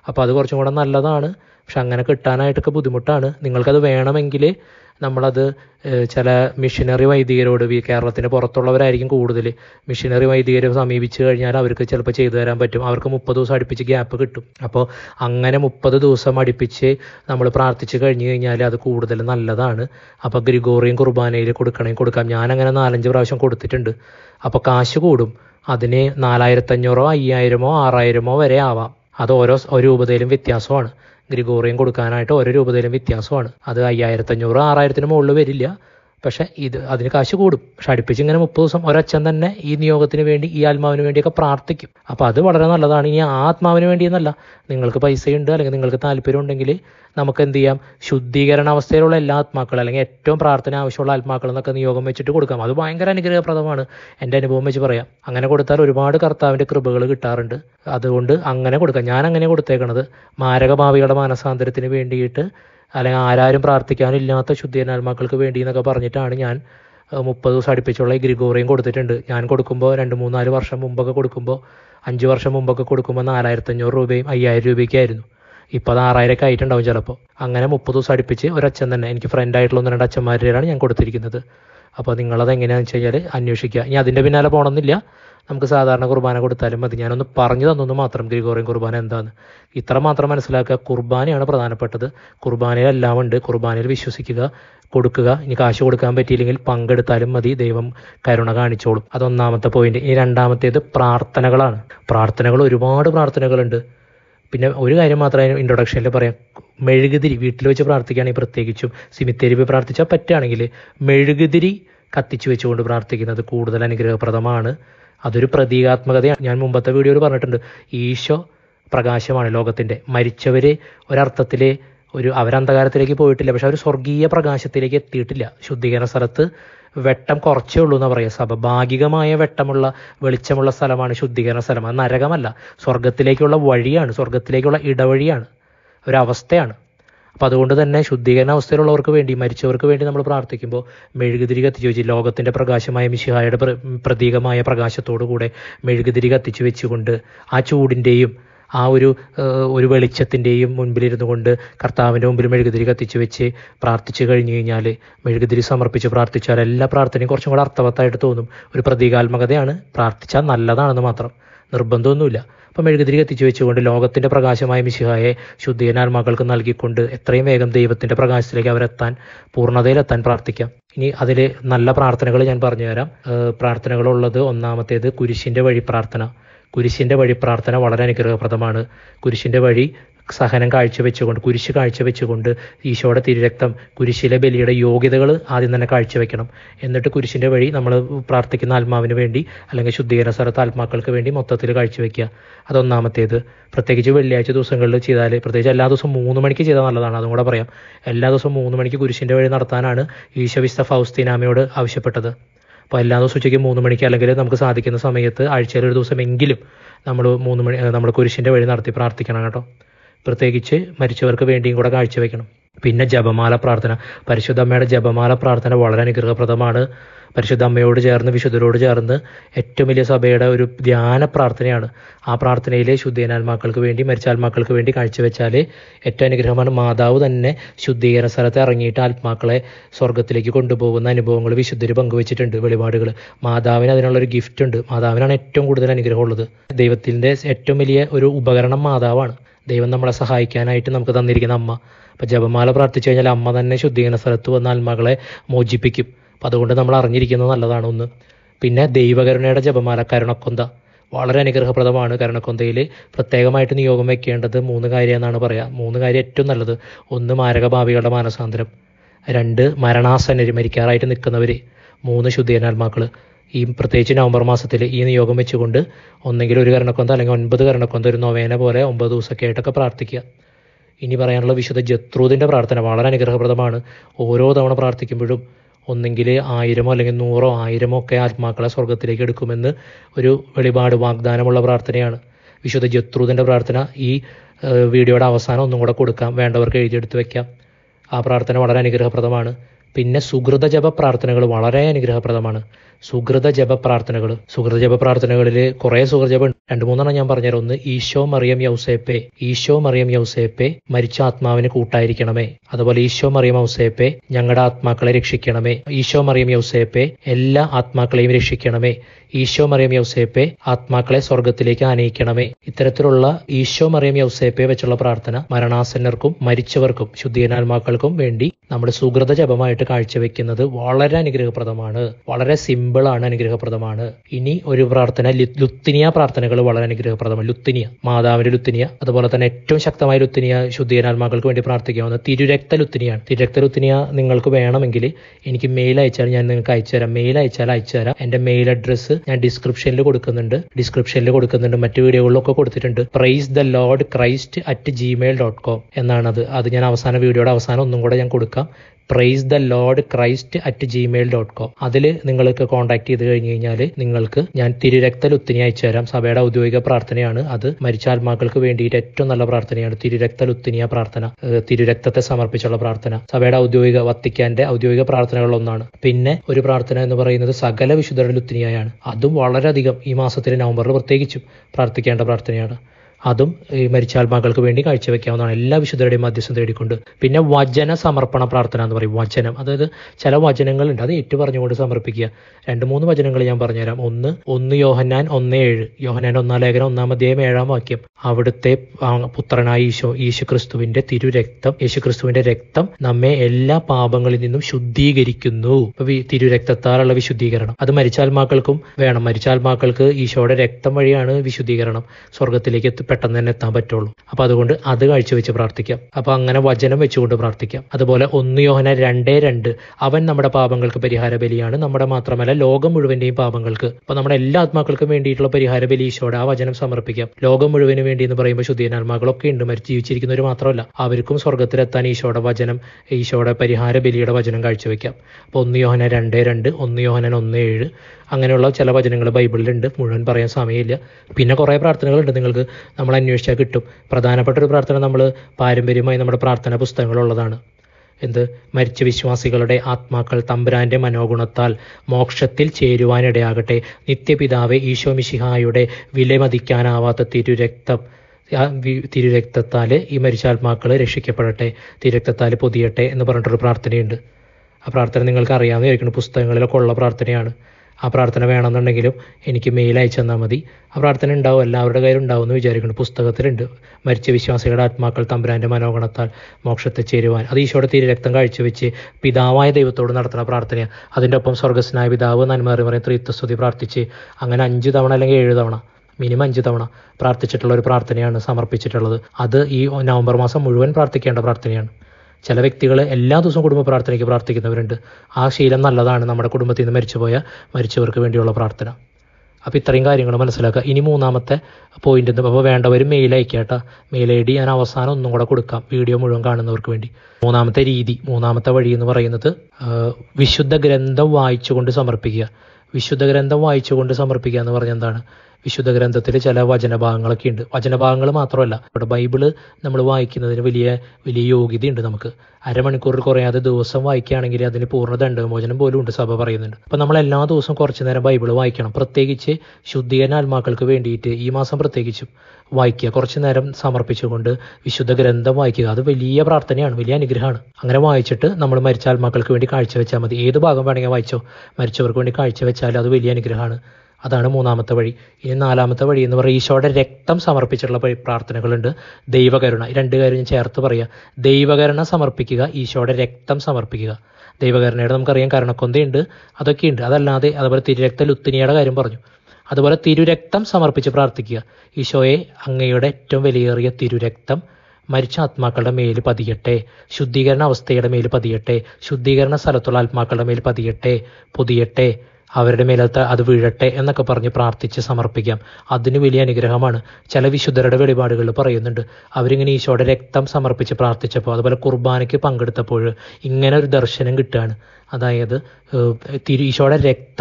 അപ്പോൾ അത് കുറച്ചും കൂടെ നല്ലതാണ് പക്ഷെ അങ്ങനെ കിട്ടാനായിട്ടൊക്കെ ബുദ്ധിമുട്ടാണ് നിങ്ങൾക്കത് വേണമെങ്കിൽ നമ്മളത് ഏഹ്, ചില മിഷനറി വൈദികരോട് ഈ കേരളത്തിന് പുറത്തുള്ളവരായിരിക്കും കൂടുതൽ മിഷനറി വൈദികരെ സമീപിച്ച് കഴിഞ്ഞാൽ അവർക്ക് ചിലപ്പോൾ ചെയ്തു തരാൻ പറ്റും അവർക്ക് മുപ്പത് ദിവസം അടുപ്പിച്ച് ഗ്യാപ്പ് കിട്ടും അപ്പോൾ അങ്ങനെ മുപ്പത് ദിവസം അടുപ്പിച്ച് നമ്മൾ പ്രാർത്ഥിച്ച് കഴിഞ്ഞ് കഴിഞ്ഞാൽ അത് കൂടുതൽ നല്ലതാണ് അപ്പോൾ ഗ്രിഗോറിയൻ കുർബാനയിൽ കൊടുക്കണമെങ്കിൽ കൊടുക്കാം ഞാൻ അങ്ങനെ നാലഞ്ച് പ്രാവശ്യം കൊടുത്തിട്ടുണ്ട് അപ്പോൾ കാശ് കൂടും അതിന് നാലായിരത്തഞ്ഞൂറോ അയ്യായിരമോ ആറായിരമോ വരെ ആവാം അത് ഓരോ ഓരോ രൂപതയിലും വ്യത്യാസമാണ് ഗ്രിഗോറിയൻ കൊടുക്കാനായിട്ട് ഓരോ രൂപതയിലും വ്യത്യാസമാണ് അത് അയ്യായിരത്തഞ്ഞൂറ് ആറായിരത്തിന് മുകളിൽ വരില്ല പക്ഷെ ഇത് അതിന് കാശ് കൂടും പക്ഷെ അടുപ്പിച്ച് ഇങ്ങനെ മുപ്പത് ദിവസം ഒരച്ഛൻ തന്നെ ഈ നിയോഗത്തിന് വേണ്ടി ഈ ആത്മാവിന് വേണ്ടിയൊക്കെ പ്രാർത്ഥിക്കും അപ്പോൾ അത് വളരെ നല്ലതാണ് ഇനി ആ ആത്മാവിന് വേണ്ടിയെന്നല്ല നിങ്ങൾക്ക് പൈസയുണ്ട് അല്ലെങ്കിൽ നിങ്ങൾക്ക് താല്പര്യം ഉണ്ടെങ്കിൽ നമുക്ക് എന്ത് ചെയ്യാം ശുദ്ധീകരണ അവസ്ഥയിലുള്ള എല്ലാ ആത്മാക്കളും അല്ലെങ്കിൽ ഏറ്റവും പ്രാർത്ഥന ആവശ്യമുള്ള ആത്മാക്കൾ എന്നൊക്കെ നിയോഗം വെച്ചിട്ട് കൊടുക്കാം അത് ഭയങ്കര അനുഗ്രഹപ്രദമാണ് എൻ്റെ അനുഭവം വെച്ച് പറയാം അങ്ങനെ കൊടുത്താൽ ഒരുപാട് കർത്താവിൻ്റെ കൃപകൾ കിട്ടാറുണ്ട് അതുകൊണ്ട് അങ്ങനെ കൊടുക്കാം ഞാൻ അങ്ങനെ കൊടുത്തേക്കണത് മാരകഭാവികളുടെ മാനസാന്തരത്തിന് വേണ്ടിയിട്ട് അല്ലെങ്കിൽ ആരാരും പ്രാർത്ഥിക്കാനില്ലാത്ത ശുദ്ധീകരണാത്മാക്കൾക്ക് വേണ്ടി എന്നൊക്കെ പറഞ്ഞിട്ടാണ് ഞാൻ ഏഹ്, മുപ്പത് ദിവസം അടുപ്പിച്ചുള്ള ഈ ഗ്രിഗോറിയം കൊടുത്തിട്ടുണ്ട് ഞാൻ കൊടുക്കുമ്പോൾ രണ്ട് മൂന്നാല് വർഷം മുമ്പൊക്കെ കൊടുക്കുമ്പോൾ അഞ്ച് വർഷം മുമ്പൊക്കെ കൊടുക്കുമ്പോൾ നാലായിരത്തഞ്ഞൂറ് രൂപയും അയ്യായിരം രൂപയൊക്കെ ആയിരുന്നു ഇപ്പോൾ അത് ആറായിരമൊക്കെ ആയിട്ടുണ്ടാവും ചിലപ്പോൾ അങ്ങനെ മുപ്പത് ദിവസം അടുപ്പിച്ച് ഒരച്ഛൻ തന്നെ എനിക്ക് ഫ്രണ്ട് ആയിട്ടുള്ള ഒന്ന് രണ്ട് അച്ഛന്മാരുടെയാണ് ഞാൻ കൊടുത്തിരിക്കുന്നത് അപ്പോൾ നിങ്ങളത് എങ്ങനെയാണെന്ന് വെച്ച് കഴിഞ്ഞാൽ അന്വേഷിക്കുക ഇനി അതിൻ്റെ പിന്നാലെ പോകണമെന്നില്ല നമുക്ക് സാധാരണ കുർബാന കൊടുത്താലും മതി ഞാനൊന്ന് പറഞ്ഞു തന്നു മാത്രം ഗ്രിഗോറിയൻ കുർബാന എന്താന്ന് ഇത്ര മാത്രം മനസ്സിലാക്കുക കുർബാനയാണ് പ്രധാനപ്പെട്ടത് കുർബാനയിൽ എല്ലാം ഉണ്ട് കുർബാനയിൽ വിശ്വസിക്കുക കൊടുക്കുക ഇനി കാശ് കൊടുക്കാൻ പറ്റിയില്ലെങ്കിൽ പങ്കെടുത്താലും മതി ദൈവം കരുണ കാണിച്ചോളും അതൊന്നാമത്തെ പോയിന്റ് ഇനി രണ്ടാമത്തേത് പ്രാർത്ഥനകളാണ് പ്രാർത്ഥനകൾ ഒരുപാട് പ്രാർത്ഥനകളുണ്ട് പിന്നെ ഒരു കാര്യം മാത്രമേ ഇൻട്രൊഡക്ഷനിൽ പറയാം മെഴുകുതിരി വീട്ടിൽ വെച്ച് പ്രാർത്ഥിക്കുകയാണെങ്കിൽ പ്രത്യേകിച്ചും സിമിത്തേരി പോയി പ്രാർത്ഥിച്ചാൽ പറ്റുകയാണെങ്കിൽ മെഴുകുതിരി കത്തിച്ചു വെച്ചുകൊണ്ട് പ്രാർത്ഥിക്കുന്നത് കൂടുതൽ അനുഗ്രഹപ്രദമാണ് അതൊരു പ്രതീകാത്മകതയാണ് ഞാൻ മുമ്പത്തെ വീഡിയോയിൽ പറഞ്ഞിട്ടുണ്ട് ഈശോ പ്രകാശമാണ് ലോകത്തിൻ്റെ മരിച്ചവര് ഒരർത്ഥത്തിൽ ഒരു അവരന്ധകാരത്തിലേക്ക് പോയിട്ടില്ല പക്ഷെ അവർ സ്വർഗീയ പ്രകാശത്തിലേക്ക് എത്തിയിട്ടില്ല ശുദ്ധീകരണ സ്ഥലത്ത് വെട്ടം കുറച്ചേ ഉള്ളൂ എന്ന് പറയുക സഭ ഭാഗികമായ വെട്ടമുള്ള വെളിച്ചമുള്ള സ്ഥലമാണ് ശുദ്ധീകരണ സ്ഥലം അത് നരകമല്ല സ്വർഗത്തിലേക്കുള്ള വഴിയാണ് സ്വർഗത്തിലേക്കുള്ള ഇടവഴിയാണ് ഒരവസ്ഥയാണ് അപ്പം അതുകൊണ്ട് തന്നെ ശുദ്ധീകരണ അവസ്ഥയിലുള്ളവർക്ക് വേണ്ടി മരിച്ചവർക്ക് വേണ്ടി നമ്മൾ പ്രാർത്ഥിക്കുമ്പോൾ മെഴുകുതിരി കത്തിച്ചു വെച്ച് ലോകത്തിൻ്റെ പ്രകാശമായ മിശിഹായുടെ പ്ര- പ്രതീകമായ പ്രകാശത്തോടു കൂടെ മെഴുകുതിരി കത്തിച്ചു വെച്ചുകൊണ്ട് ആ ചൂടിൻ്റെയും ആ ഒരു ഏഹ്, ഒരു വെളിച്ചത്തിൻ്റെയും മുൻപിലിരുന്നു കൊണ്ട് കർത്താവിൻ്റെ മുമ്പിൽ മെഴുകുതിരി കത്തിച്ചു വെച്ച് പ്രാർത്ഥിച്ചു കഴിഞ്ഞു കഴിഞ്ഞാൽ മെഴുകുതിരി സമർപ്പിച്ച് പ്രാർത്ഥിച്ചാൽ എല്ലാ പ്രാർത്ഥനയും കുറച്ചും കൂടെ അർത്ഥവത്തായിട്ട് തോന്നും ഒരു പ്രതീകാത്മകതയാണ് പ്രാർത്ഥിച്ചാൽ നല്ലതാണെന്ന് മാത്രം നിർബന്ധമൊന്നുമില്ല അപ്പം മെഴുകുതിരി കത്തിച്ചു വെച്ചുകൊണ്ട് ലോകത്തിൻ്റെ പ്രകാശമായ മിശിഹായെ ശുദ്ധീകരണാത്മാക്കൾക്ക് നൽകിക്കൊണ്ട് എത്രയും വേഗം ദൈവത്തിൻ്റെ പ്രകാശത്തിലേക്ക് അവരെത്താൻ പൂർണ്ണതയിലെത്താൻ പ്രാർത്ഥിക്കാം ഇനി അതിൽ നല്ല പ്രാർത്ഥനകൾ ഞാൻ പറഞ്ഞുതരാം ഏഹ് പ്രാർത്ഥനകളുള്ളത് ഒന്നാമത്തേത് കുരിശിൻ്റെ വഴി പ്രാർത്ഥന കുരിശിൻ്റെ വഴി പ്രാർത്ഥന വളരെ അനുഗ്രഹപ്രദമാണ് കുരിശിൻ്റെ വഴി സഹനം കാഴ്ചവെച്ചുകൊണ്ട് കുരിശ് കാഴ്ചവെച്ചുകൊണ്ട് ഈശോയുടെ തിരുരക്തം കുരിശിലെ ബലിയുടെ യോഗ്യതകൾ ആദ്യം തന്നെ കാഴ്ചവെക്കണം എന്നിട്ട് കുരിശിൻ്റെ വഴി നമ്മൾ പ്രാർത്ഥിക്കുന്ന ആത്മാവിന് വേണ്ടി അല്ലെങ്കിൽ ശുദ്ധീകരണ സ്ഥലത്ത് ആത്മാക്കൾക്ക് വേണ്ടി മൊത്തത്തിൽ കാഴ്ചവെക്കുക അതൊന്നാമത്തേത് പ്രത്യേകിച്ച് വെള്ളിയാഴ്ച ദിവസങ്ങളിൽ ചെയ്താൽ പ്രത്യേകിച്ച് എല്ലാ ദിവസവും മൂന്ന് മണിക്ക് ചെയ്താൽ നല്ലതാണ് അതും കൂടെ പറയാം എല്ലാ ദിവസവും മൂന്ന് മണിക്ക് കുരിശിൻ്റെ വഴി നടത്താനാണ് ഈശോ വിസ്ത ഫൗസ്തീനാമയോട് ആവശ്യപ്പെട്ടത് അപ്പോൾ എല്ലാ ദിവസവും ഉച്ചയ്ക്ക് മൂന്ന് മണിക്ക് അല്ലെങ്കിൽ നമുക്ക് സാധിക്കുന്ന സമയത്ത് ആഴ്ചയിൽ ഒരു ദിവസമെങ്കിലും നമ്മൾ മൂന്ന് മണി നമ്മൾ കുരിശിൻ്റെ വഴി നടത്തി പ്രാർത്ഥിക്കണം കേട്ടോ പ്രത്യേകിച്ച് മരിച്ചവർക്ക് വേണ്ടിയും കൂടെ കാഴ്ചവെക്കണം പിന്നെ ജപമാല പ്രാർത്ഥന പരിശുദ്ധ അമ്മയുടെ ജപമാല പ്രാർത്ഥന വളരെ അനുഗ്രഹപ്രദമാണ് പരിശുദ്ധ അമ്മയോട് ചേർന്ന് വിശുദ്ധരോട് ചേർന്ന് ഏറ്റവും വലിയ സഭയുടെ ഒരു ധ്യാന പ്രാർത്ഥനയാണ് ആ പ്രാർത്ഥനയിൽ ശുദ്ധീകരണാത്മാക്കൾക്ക് വേണ്ടി മരിച്ച ആത്മാക്കൾക്ക് വേണ്ടി കാഴ്ചവെച്ചാൽ ഏറ്റവും അനുഗ്രഹമാണ് മാതാവ് തന്നെ ശുദ്ധീകരണ സ്ഥലത്ത് ഇറങ്ങിയിട്ട് ആത്മാക്കളെ സ്വർഗത്തിലേക്ക് കൊണ്ടുപോകുന്ന അനുഭവങ്ങൾ വിശുദ്ധർ പങ്കുവച്ചിട്ടുണ്ട് വെളിപാടുകൾ മാതാവിന് അതിനുള്ളൊരു ഗിഫ്റ്റ് ഉണ്ട് മാതാവിനാണ് ഏറ്റവും കൂടുതൽ അനുഗ്രഹമുള്ളത് ദൈവത്തിൻ്റെ ഏറ്റവും വലിയ ഒരു ഉപകരണം മാതാവാണ് ദൈവം നമ്മളെ സഹായിക്കാനായിട്ട് നമുക്ക് തന്നിരിക്കുന്ന അമ്മ അപ്പോൾ ജപമാല പ്രാർത്ഥിച്ചു കഴിഞ്ഞാൽ അമ്മ തന്നെ ശുദ്ധീകരണ സ്ഥലത്ത് വന്ന ആത്മാക്കളെ മോചിപ്പിക്കും അപ്പം അതുകൊണ്ട് നമ്മൾ അറിഞ്ഞിരിക്കുന്നത് നല്ലതാണ് ഒന്ന് പിന്നെ ദൈവകരുണയുടെ ജപമാല കരുണക്കൊന്ത വളരെ അനുഗ്രഹപ്രദമാണ് കരുണക്കൊന്തയിൽ പ്രത്യേകമായിട്ട് നിയോഗം വെക്കേണ്ടത് മൂന്ന് കാര്യം എന്നാണ് പറയുക മൂന്ന് കാര്യം ഏറ്റവും നല്ലത് ഒന്ന് മാരകഭാവികളുടെ മാനസാന്തരം രണ്ട് മരണാസന്നര് മരിക്കാറായിട്ട് നിൽക്കുന്നവർ മൂന്ന് ശുദ്ധീകരണാത്മാക്കൾ ഈ പ്രത്യേകിച്ച് നവംബർ മാസത്തിൽ ഈ നിയോഗം വെച്ചുകൊണ്ട് ഒന്നെങ്കിൽ ഒരു കരണക്കൊന്ത അല്ലെങ്കിൽ ഒൻപത് കരണക്കൊന്ത ഒരു നൊവേന പോലെ ഒമ്പത് ദിവസമൊക്കെ ആയിട്ടൊക്കെ പ്രാർത്ഥിക്കുക ഇനി പറയാനുള്ള വിശുദ്ധ ജത്രൂതിൻ്റെ പ്രാർത്ഥന വളരെ അനുഗ്രഹപ്രദമാണ് ഓരോ തവണ പ്രാർത്ഥിക്കുമ്പോഴും ഒന്നെങ്കിൽ ആയിരമോ അല്ലെങ്കിൽ നൂറോ ആയിരമോ ഒക്കെ ആത്മാക്കളെ സ്വർഗത്തിലേക്ക് എടുക്കുമെന്ന് ഒരു വെളിപാട് വാഗ്ദാനമുള്ള പ്രാർത്ഥനയാണ് വിശുദ്ധ ജത്രൂതിൻ്റെ പ്രാർത്ഥന ഈ ഏഹ്, വീഡിയോയുടെ അവസാനം ഒന്നും കൂടെ കൊടുക്കാം വേണ്ടവർക്ക് എഴുതിയെടുത്ത് വെക്കാം ആ പ്രാർത്ഥന വളരെ അനുഗ്രഹപ്രദമാണ് പിന്നെ സുഹൃത ജപ പ്രാർത്ഥനകൾ വളരെ അനുഗ്രഹപ്രദമാണ് സുഹൃത ജപ പ്രാർത്ഥനകൾ സുഹൃത ജപ പ്രാർത്ഥനകളിൽ കുറേ സുഹൃത ജപം രണ്ട് മൂന്നെണ്ണം ഞാൻ പറഞ്ഞുതരാം ഒന്ന് ഈശോ മറിയം യൗസേപ്പെ ഈശോ മറിയം യൗസേപ്പെ മരിച്ച ആത്മാവിന് കൂട്ടായിരിക്കണമേ അതുപോലെ ഈശോ മറിയം യൗസേപ്പെ ഞങ്ങളുടെ ആത്മാക്കളെ രക്ഷിക്കണമേ ഈശോ മറിയം യൗസേപ്പെ എല്ലാ ആത്മാക്കളെയും രക്ഷിക്കണമേ ഈശോ മറിയം യൗസേപ്പെ ആത്മാക്കളെ സ്വർഗത്തിലേക്ക് ആനയിക്കണമേ ഇത്തരത്തിലുള്ള ഈശോ മറിയം യൗസേപ്പെ വെച്ചുള്ള പ്രാർത്ഥന മരണാസന്നർക്കും മരിച്ചവർക്കും ശുദ്ധീനാത്മാക്കൾക്കും വേണ്ടി നമ്മുടെ സുഹൃത ജപമായിട്ട് കാഴ്ചവെക്കുന്നത് വളരെ അനുഗ്രഹപ്രദമാണ് വളരെ സിമ്പിൾ ആണ് അനുഗ്രഹപ്രദമാണ് ഇനി ഒരു പ്രാർത്ഥന ലു- ലുത്തിനിയ പ്രാർത്ഥനകൾ വളരെ അനുഗ്രഹപ്രദമാണ് ലുത്തിനിയ മാതാവിന്റെ ലുത്തിനിയ അതുപോലെ തന്നെ ഏറ്റവും ശക്തമായ ലുത്തിനിയ ശുദ്ധീനാത്മാക്കൾക്ക് വേണ്ടി പ്രാർത്ഥിക്കാവുന്ന തിരുരക്ത ലുത്തിനിയാണ് തിരുരക്ത ലുത്തിനിയ നിങ്ങൾക്ക് വേണമെങ്കിൽ എനിക്ക് മെയിൽ അയച്ചാൽ ഞാൻ നിങ്ങൾക്ക് അയച്ചു തരാം മെയിൽ അയച്ചാൽ അയച്ചു തരാം എന്റെ മെയിൽ അഡ്രസ്സ് ഞാൻ ഡിസ്ക്രിപ്ഷനിൽ കൊടുക്കുന്നുണ്ട് ഡിസ്ക്രിപ്ഷനിൽ കൊടുക്കുന്നുണ്ട് മറ്റു വീഡിയോകളിലൊക്കെ കൊടുത്തിട്ടുണ്ട് praise the Lord Christ at Gmail dot com എന്നാണത് അത് ഞാൻ അവസാന വീഡിയോയുടെ അവസാനം ഒന്നും കൂടെ ഞാൻ കൊടുക്കാം praise the Lord Christ at Gmail dot com അതിൽ നിങ്ങൾക്ക് കോൺടാക്ട് ചെയ്ത് കഴിഞ്ഞ് കഴിഞ്ഞാൽ നിങ്ങൾക്ക് ഞാൻ തിരുരക്ത ലുത്തിനി അയച്ചു തരാം സഭയുടെ ഔദ്യോഗിക പ്രാർത്ഥനയാണ് അത് മരിച്ച ആത്മാക്കൾക്ക് വേണ്ടിയിട്ട് ഏറ്റവും നല്ല പ്രാർത്ഥനയാണ് തിരുരക്ത ലുത്തിനിയ പ്രാർത്ഥന ഏഹ് തിരുരക്തത്തെ സമർപ്പിച്ചുള്ള പ്രാർത്ഥന സഭയുടെ ഔദ്യോഗിക വത്തിക്കാന്റെ ഔദ്യോഗിക പ്രാർത്ഥനകളിൽ ഒന്നാണ് പിന്നെ ഒരു പ്രാർത്ഥന എന്ന് പറയുന്നത് സകല വിശുദ്ധരുടെ ലുത്തിനിയായാണ് അതും വളരെയധികം ഈ മാസത്തിൽ നവംബറിൽ പ്രത്യേകിച്ചും പ്രാർത്ഥിക്കേണ്ട പ്രാർത്ഥനയാണ് അതും ഈ മരിച്ച ആത്മാക്കൾക്ക് വേണ്ടി കാഴ്ചവെക്കാവുന്നതാണ് എല്ലാ വിശുദ്ധരുടെയും മധ്യസ്ഥം തേടിക്കൊണ്ട് പിന്നെ വചന സമർപ്പണ പ്രാർത്ഥന എന്ന് പറയും വചനം അതായത് ചില വചനങ്ങളുണ്ട് അത് ഏറ്റു പറഞ്ഞുകൊണ്ട് സമർപ്പിക്കുക രണ്ട് മൂന്ന് വചനങ്ങൾ ഞാൻ പറഞ്ഞുതരാം ഒന്ന് ഒന്ന് യോഹന്നാൻ ഒന്ന് ഏഴ് യോഹന്നാൻ ഒന്നാം ലേഖനം ഒന്നാം അധ്യായം ഏഴാം വാക്യം അവിടുത്തെ ആ, പുത്രനായ ഈശോ യേശു ക്രിസ്തുവിന്റെ തിരുരക്തം യേശു ക്രിസ്തുവിന്റെ രക്തം നമ്മെ എല്ലാ പാപങ്ങളിൽ നിന്നും ശുദ്ധീകരിക്കുന്നു ഇപ്പൊ വി- തിരുരക്തത്താലുള്ള വിശുദ്ധീകരണം അത് മരിച്ചാത്മാക്കൾക്കും വേണം മരിച്ചാത്മാക്കൾക്ക് ഈശോയുടെ രക്തം വഴിയാണ് വിശുദ്ധീകരണം സ്വർഗത്തിലേക്ക് എത്തി പെട്ടെന്ന് തന്നെ എത്താൻ പറ്റുള്ളൂ അപ്പൊ അതുകൊണ്ട് അത് കാഴ്ചവെച്ച് പ്രാർത്ഥിക്കാം അപ്പൊ അങ്ങനെ വചനം വെച്ചുകൊണ്ട് പ്രാർത്ഥിക്കാം അതുപോലെ ഒന്ന് യോഹന രണ്ടേ രണ്ട് അവൻ നമ്മുടെ പാപങ്ങൾക്ക് പരിഹാര ബലിയാണ് നമ്മുടെ മാത്രമല്ല ലോകം മുഴുവന്റെയും പാപങ്ങൾക്ക് അപ്പൊ നമ്മുടെ എല്ലാ ആത്മാക്കൾക്കും വേണ്ടിയിട്ടുള്ള പരിഹാര ബലി ഈശോയുടെ ആ വചനം സമർപ്പിക്കാം ലോകം മുഴുവന് വേണ്ടി എന്ന് പറയുമ്പോൾ ശുദ്ധീനാത്മാക്കളൊക്കെ ഉണ്ട് മരിച്ച് ജീവിച്ചിരിക്കുന്നവർ മാത്രമല്ല അവർക്കും സ്വർഗത്തിലെത്താൻ ഈശോയുടെ വചനം ഈശോയുടെ പരിഹാര ബലിയുടെ വചനം കാഴ്ചവെക്കാം അപ്പോൾ ഒന്ന് യോഹന രണ്ടേ രണ്ട് ഒന്ന് യോഹനൻ ഒന്ന് ഏഴ് അങ്ങനെയുള്ള ചില വചനങ്ങൾ ബൈബിളിലുണ്ട് മുഴുവൻ പറയാൻ സമയമില്ല പിന്നെ കുറേ പ്രാർത്ഥനകളുണ്ട് നിങ്ങൾക്ക് നമ്മൾ അന്വേഷിച്ചാൽ കിട്ടും പ്രധാനപ്പെട്ട ഒരു പ്രാർത്ഥന നമ്മൾ പാരമ്പര്യമായി നമ്മുടെ പ്രാർത്ഥനാ പുസ്തകങ്ങളുള്ളതാണ് എന്ത് മരിച്ച വിശ്വാസികളുടെ ആത്മാക്കൾ തമ്പുരാന്റെ മനോഗുണത്താൽ മോക്ഷത്തിൽ ചേരുവാനിടയാകട്ടെ നിത്യപിതാവെ ഈശോ മിശിഹായുടെ വിലമതിക്കാനാവാത്ത തിരുരക്തം ആ വി- തിരുരക്തത്താൽ ഈ മരിച്ച ആത്മാക്കൾ രക്ഷിക്കപ്പെടട്ടെ തിരുരക്തത്താൽ പൊതിയട്ടെ എന്ന് പറഞ്ഞിട്ടൊരു പ്രാർത്ഥനയുണ്ട് ആ പ്രാർത്ഥന നിങ്ങൾക്ക് അറിയാവുന്നതായിരിക്കണം പുസ്തകങ്ങളിലൊക്കെ ഉള്ള പ്രാർത്ഥനയാണ് ആ പ്രാർത്ഥന വേണമെന്നുണ്ടെങ്കിലും എനിക്ക് മെയിൽ അയച്ചു തന്നാൽ മതി ആ പ്രാർത്ഥന ഉണ്ടാവും എല്ലാവരുടെ കയ്യിലും ഉണ്ടാവും എന്ന് വിചാരിക്കുന്നു പുസ്തകത്തിലുണ്ട് മരിച്ച വിശ്വാസികളുടെ ആത്മാക്കൾ തമ്പുരാന്റെ മനോഗണത്താൽ മോക്ഷത്തെ ചേരുവാൻ അത് ഈശോയുടെ തിരുരക്തം കാഴ്ചവെച്ച് പിതാവായ ദൈവത്തോട് നടത്തുന്ന പ്രാർത്ഥനയാണ് അതിൻ്റെ ഒപ്പം സ്വർഗസ്നായ പിതാവ് നന്മറി പറയും ത്രിത്വസ്തുതി പ്രാർത്ഥിച്ച് അങ്ങനെ അഞ്ച് തവണ അല്ലെങ്കിൽ ഏഴ് തവണ മിനിമം അഞ്ച് തവണ പ്രാർത്ഥിച്ചിട്ടുള്ള ഒരു പ്രാർത്ഥനയാണ് സമർപ്പിച്ചിട്ടുള്ളത് അത് ഈ നവംബർ മാസം മുഴുവൻ പ്രാർത്ഥിക്കേണ്ട പ്രാർത്ഥനയാണ് ചില വ്യക്തികൾ എല്ലാ ദിവസവും കുടുംബ പ്രാർത്ഥനയ്ക്ക് പ്രാർത്ഥിക്കുന്നവരുണ്ട് ആ ശീലം നല്ലതാണ് നമ്മുടെ കുടുംബത്തിൽ നിന്ന് മരിച്ചുപോയ മരിച്ചവർക്ക് വേണ്ടിയുള്ള പ്രാർത്ഥന അപ്പോൾ ഇത്രയും കാര്യങ്ങൾ മനസ്സിലാക്കുക ഇനി മൂന്നാമത്തെ പോയിന്റ് അപ്പോൾ വേണ്ടവർ മെയിൽ അയക്കാട്ടോ മെയിൽ ഐ ഡി ഞാൻ അവസാനം ഒന്നും കൂടെ കൊടുക്കാം വീഡിയോ മുഴുവൻ കാണുന്നവർക്ക് വേണ്ടി മൂന്നാമത്തെ രീതി മൂന്നാമത്തെ വഴി എന്ന് പറയുന്നത് ആ, വിശുദ്ധ ഗ്രന്ഥം വായിച്ചുകൊണ്ട് സമർപ്പിക്കുക വിശുദ്ധ ഗ്രന്ഥം വായിച്ചുകൊണ്ട് സമർപ്പിക്കുക എന്ന് പറഞ്ഞാൽ എന്താണ് വിശുദ്ധ ഗ്രന്ഥത്തിൽ ചില വചനഭാഗങ്ങളൊക്കെ ഉണ്ട് വചനഭാഗങ്ങൾ മാത്രമല്ല ഇവിടെ ബൈബിള് നമ്മൾ വായിക്കുന്നതിന് വലിയ വലിയ യോഗ്യതയുണ്ട് നമുക്ക് അരമണിക്കൂറിൽ കുറയാതെ ദിവസം വായിക്കുകയാണെങ്കിൽ അതിന് പൂർണ്ണ ദണ്ഡവിമോചനം പോലും ഉണ്ട് സഭ പറയുന്നുണ്ട് അപ്പം നമ്മൾ എല്ലാ ദിവസവും കുറച്ച് നേരം ബൈബിൾ വായിക്കണം പ്രത്യേകിച്ച് ശുദ്ധീകരണ ആത്മാക്കൾക്ക് വേണ്ടിയിട്ട് ഈ മാസം പ്രത്യേകിച്ചും വായിക്കുക കുറച്ച് നേരം സമർപ്പിച്ചുകൊണ്ട് വിശുദ്ധ ഗ്രന്ഥം വായിക്കുക അത് വലിയ പ്രാർത്ഥനയാണ് വലിയ അനുഗ്രഹമാണ് അങ്ങനെ വായിച്ചിട്ട് നമ്മൾ മരിച്ച ആത്മാക്കൾക്ക് വേണ്ടി കാഴ്ചവെച്ചാൽ മതി ഏത് ഭാഗം വേണമെങ്കിൽ വായിച്ചോ മരിച്ചവർക്ക് വേണ്ടി കാഴ്ചവെച്ചാൽ അത് വലിയ അനുഗ്രഹമാണ് അതാണ് മൂന്നാമത്തെ വഴി ഇനി നാലാമത്തെ വഴി എന്ന് പറയുന്നത് ഈശോയുടെ രക്തം സമർപ്പിച്ചിട്ടുള്ള വഴി- പ്രാർത്ഥനകളുണ്ട് ദൈവകരുണ ഈ രണ്ട് കാര്യം ഞാൻ ചേർത്ത് പറയാം ദൈവകരുണ സമർപ്പിക്കുക ഈശോയുടെ രക്തം സമർപ്പിക്കുക ദൈവകരുണയുടെ നമുക്കറിയാം കരുണക്കൊന്തയുണ്ട് അതൊക്കെയുണ്ട് അതല്ലാതെ അതുപോലെ തിരുരക്ത ലുത്തിനിയുടെ കാര്യം പറഞ്ഞു അതുപോലെ തിരുരക്തം സമർപ്പിച്ച് പ്രാർത്ഥിക്കുക ഈശോയെ അങ്ങയുടെ ഏറ്റവും വിലയേറിയ തിരുരക്തം മരിച്ച ആത്മാക്കളുടെ മേൽ പതിയട്ടെ ശുദ്ധീകരണ അവസ്ഥയുടെ മേൽ പതിയട്ടെ ശുദ്ധീകരണ സ്ഥലത്തുള്ള ആത്മാക്കളുടെ മേൽ പതിയട്ടെ പൊതിയട്ടെ അവരുടെ മേലത്ത് അത് വീഴട്ടെ എന്നൊക്കെ പറഞ്ഞ് പ്രാർത്ഥിച്ച് സമർപ്പിക്കാം അതിന് വലിയ അനുഗ്രഹമാണ് ചില വിശുദ്ധരുടെ വെളിപാടുകളിൽ പറയുന്നുണ്ട് അവരിങ്ങനെ ഈശോയുടെ രക്തം സമർപ്പിച്ച് പ്രാർത്ഥിച്ചപ്പോൾ അതുപോലെ കുർബാനയ്ക്ക് പങ്കെടുത്തപ്പോൾ ഇങ്ങനെ ഒരു ദർശനം കിട്ടുകയാണ് അതായത് ഏഹ്, തിരു ഈശോയുടെ രക്തം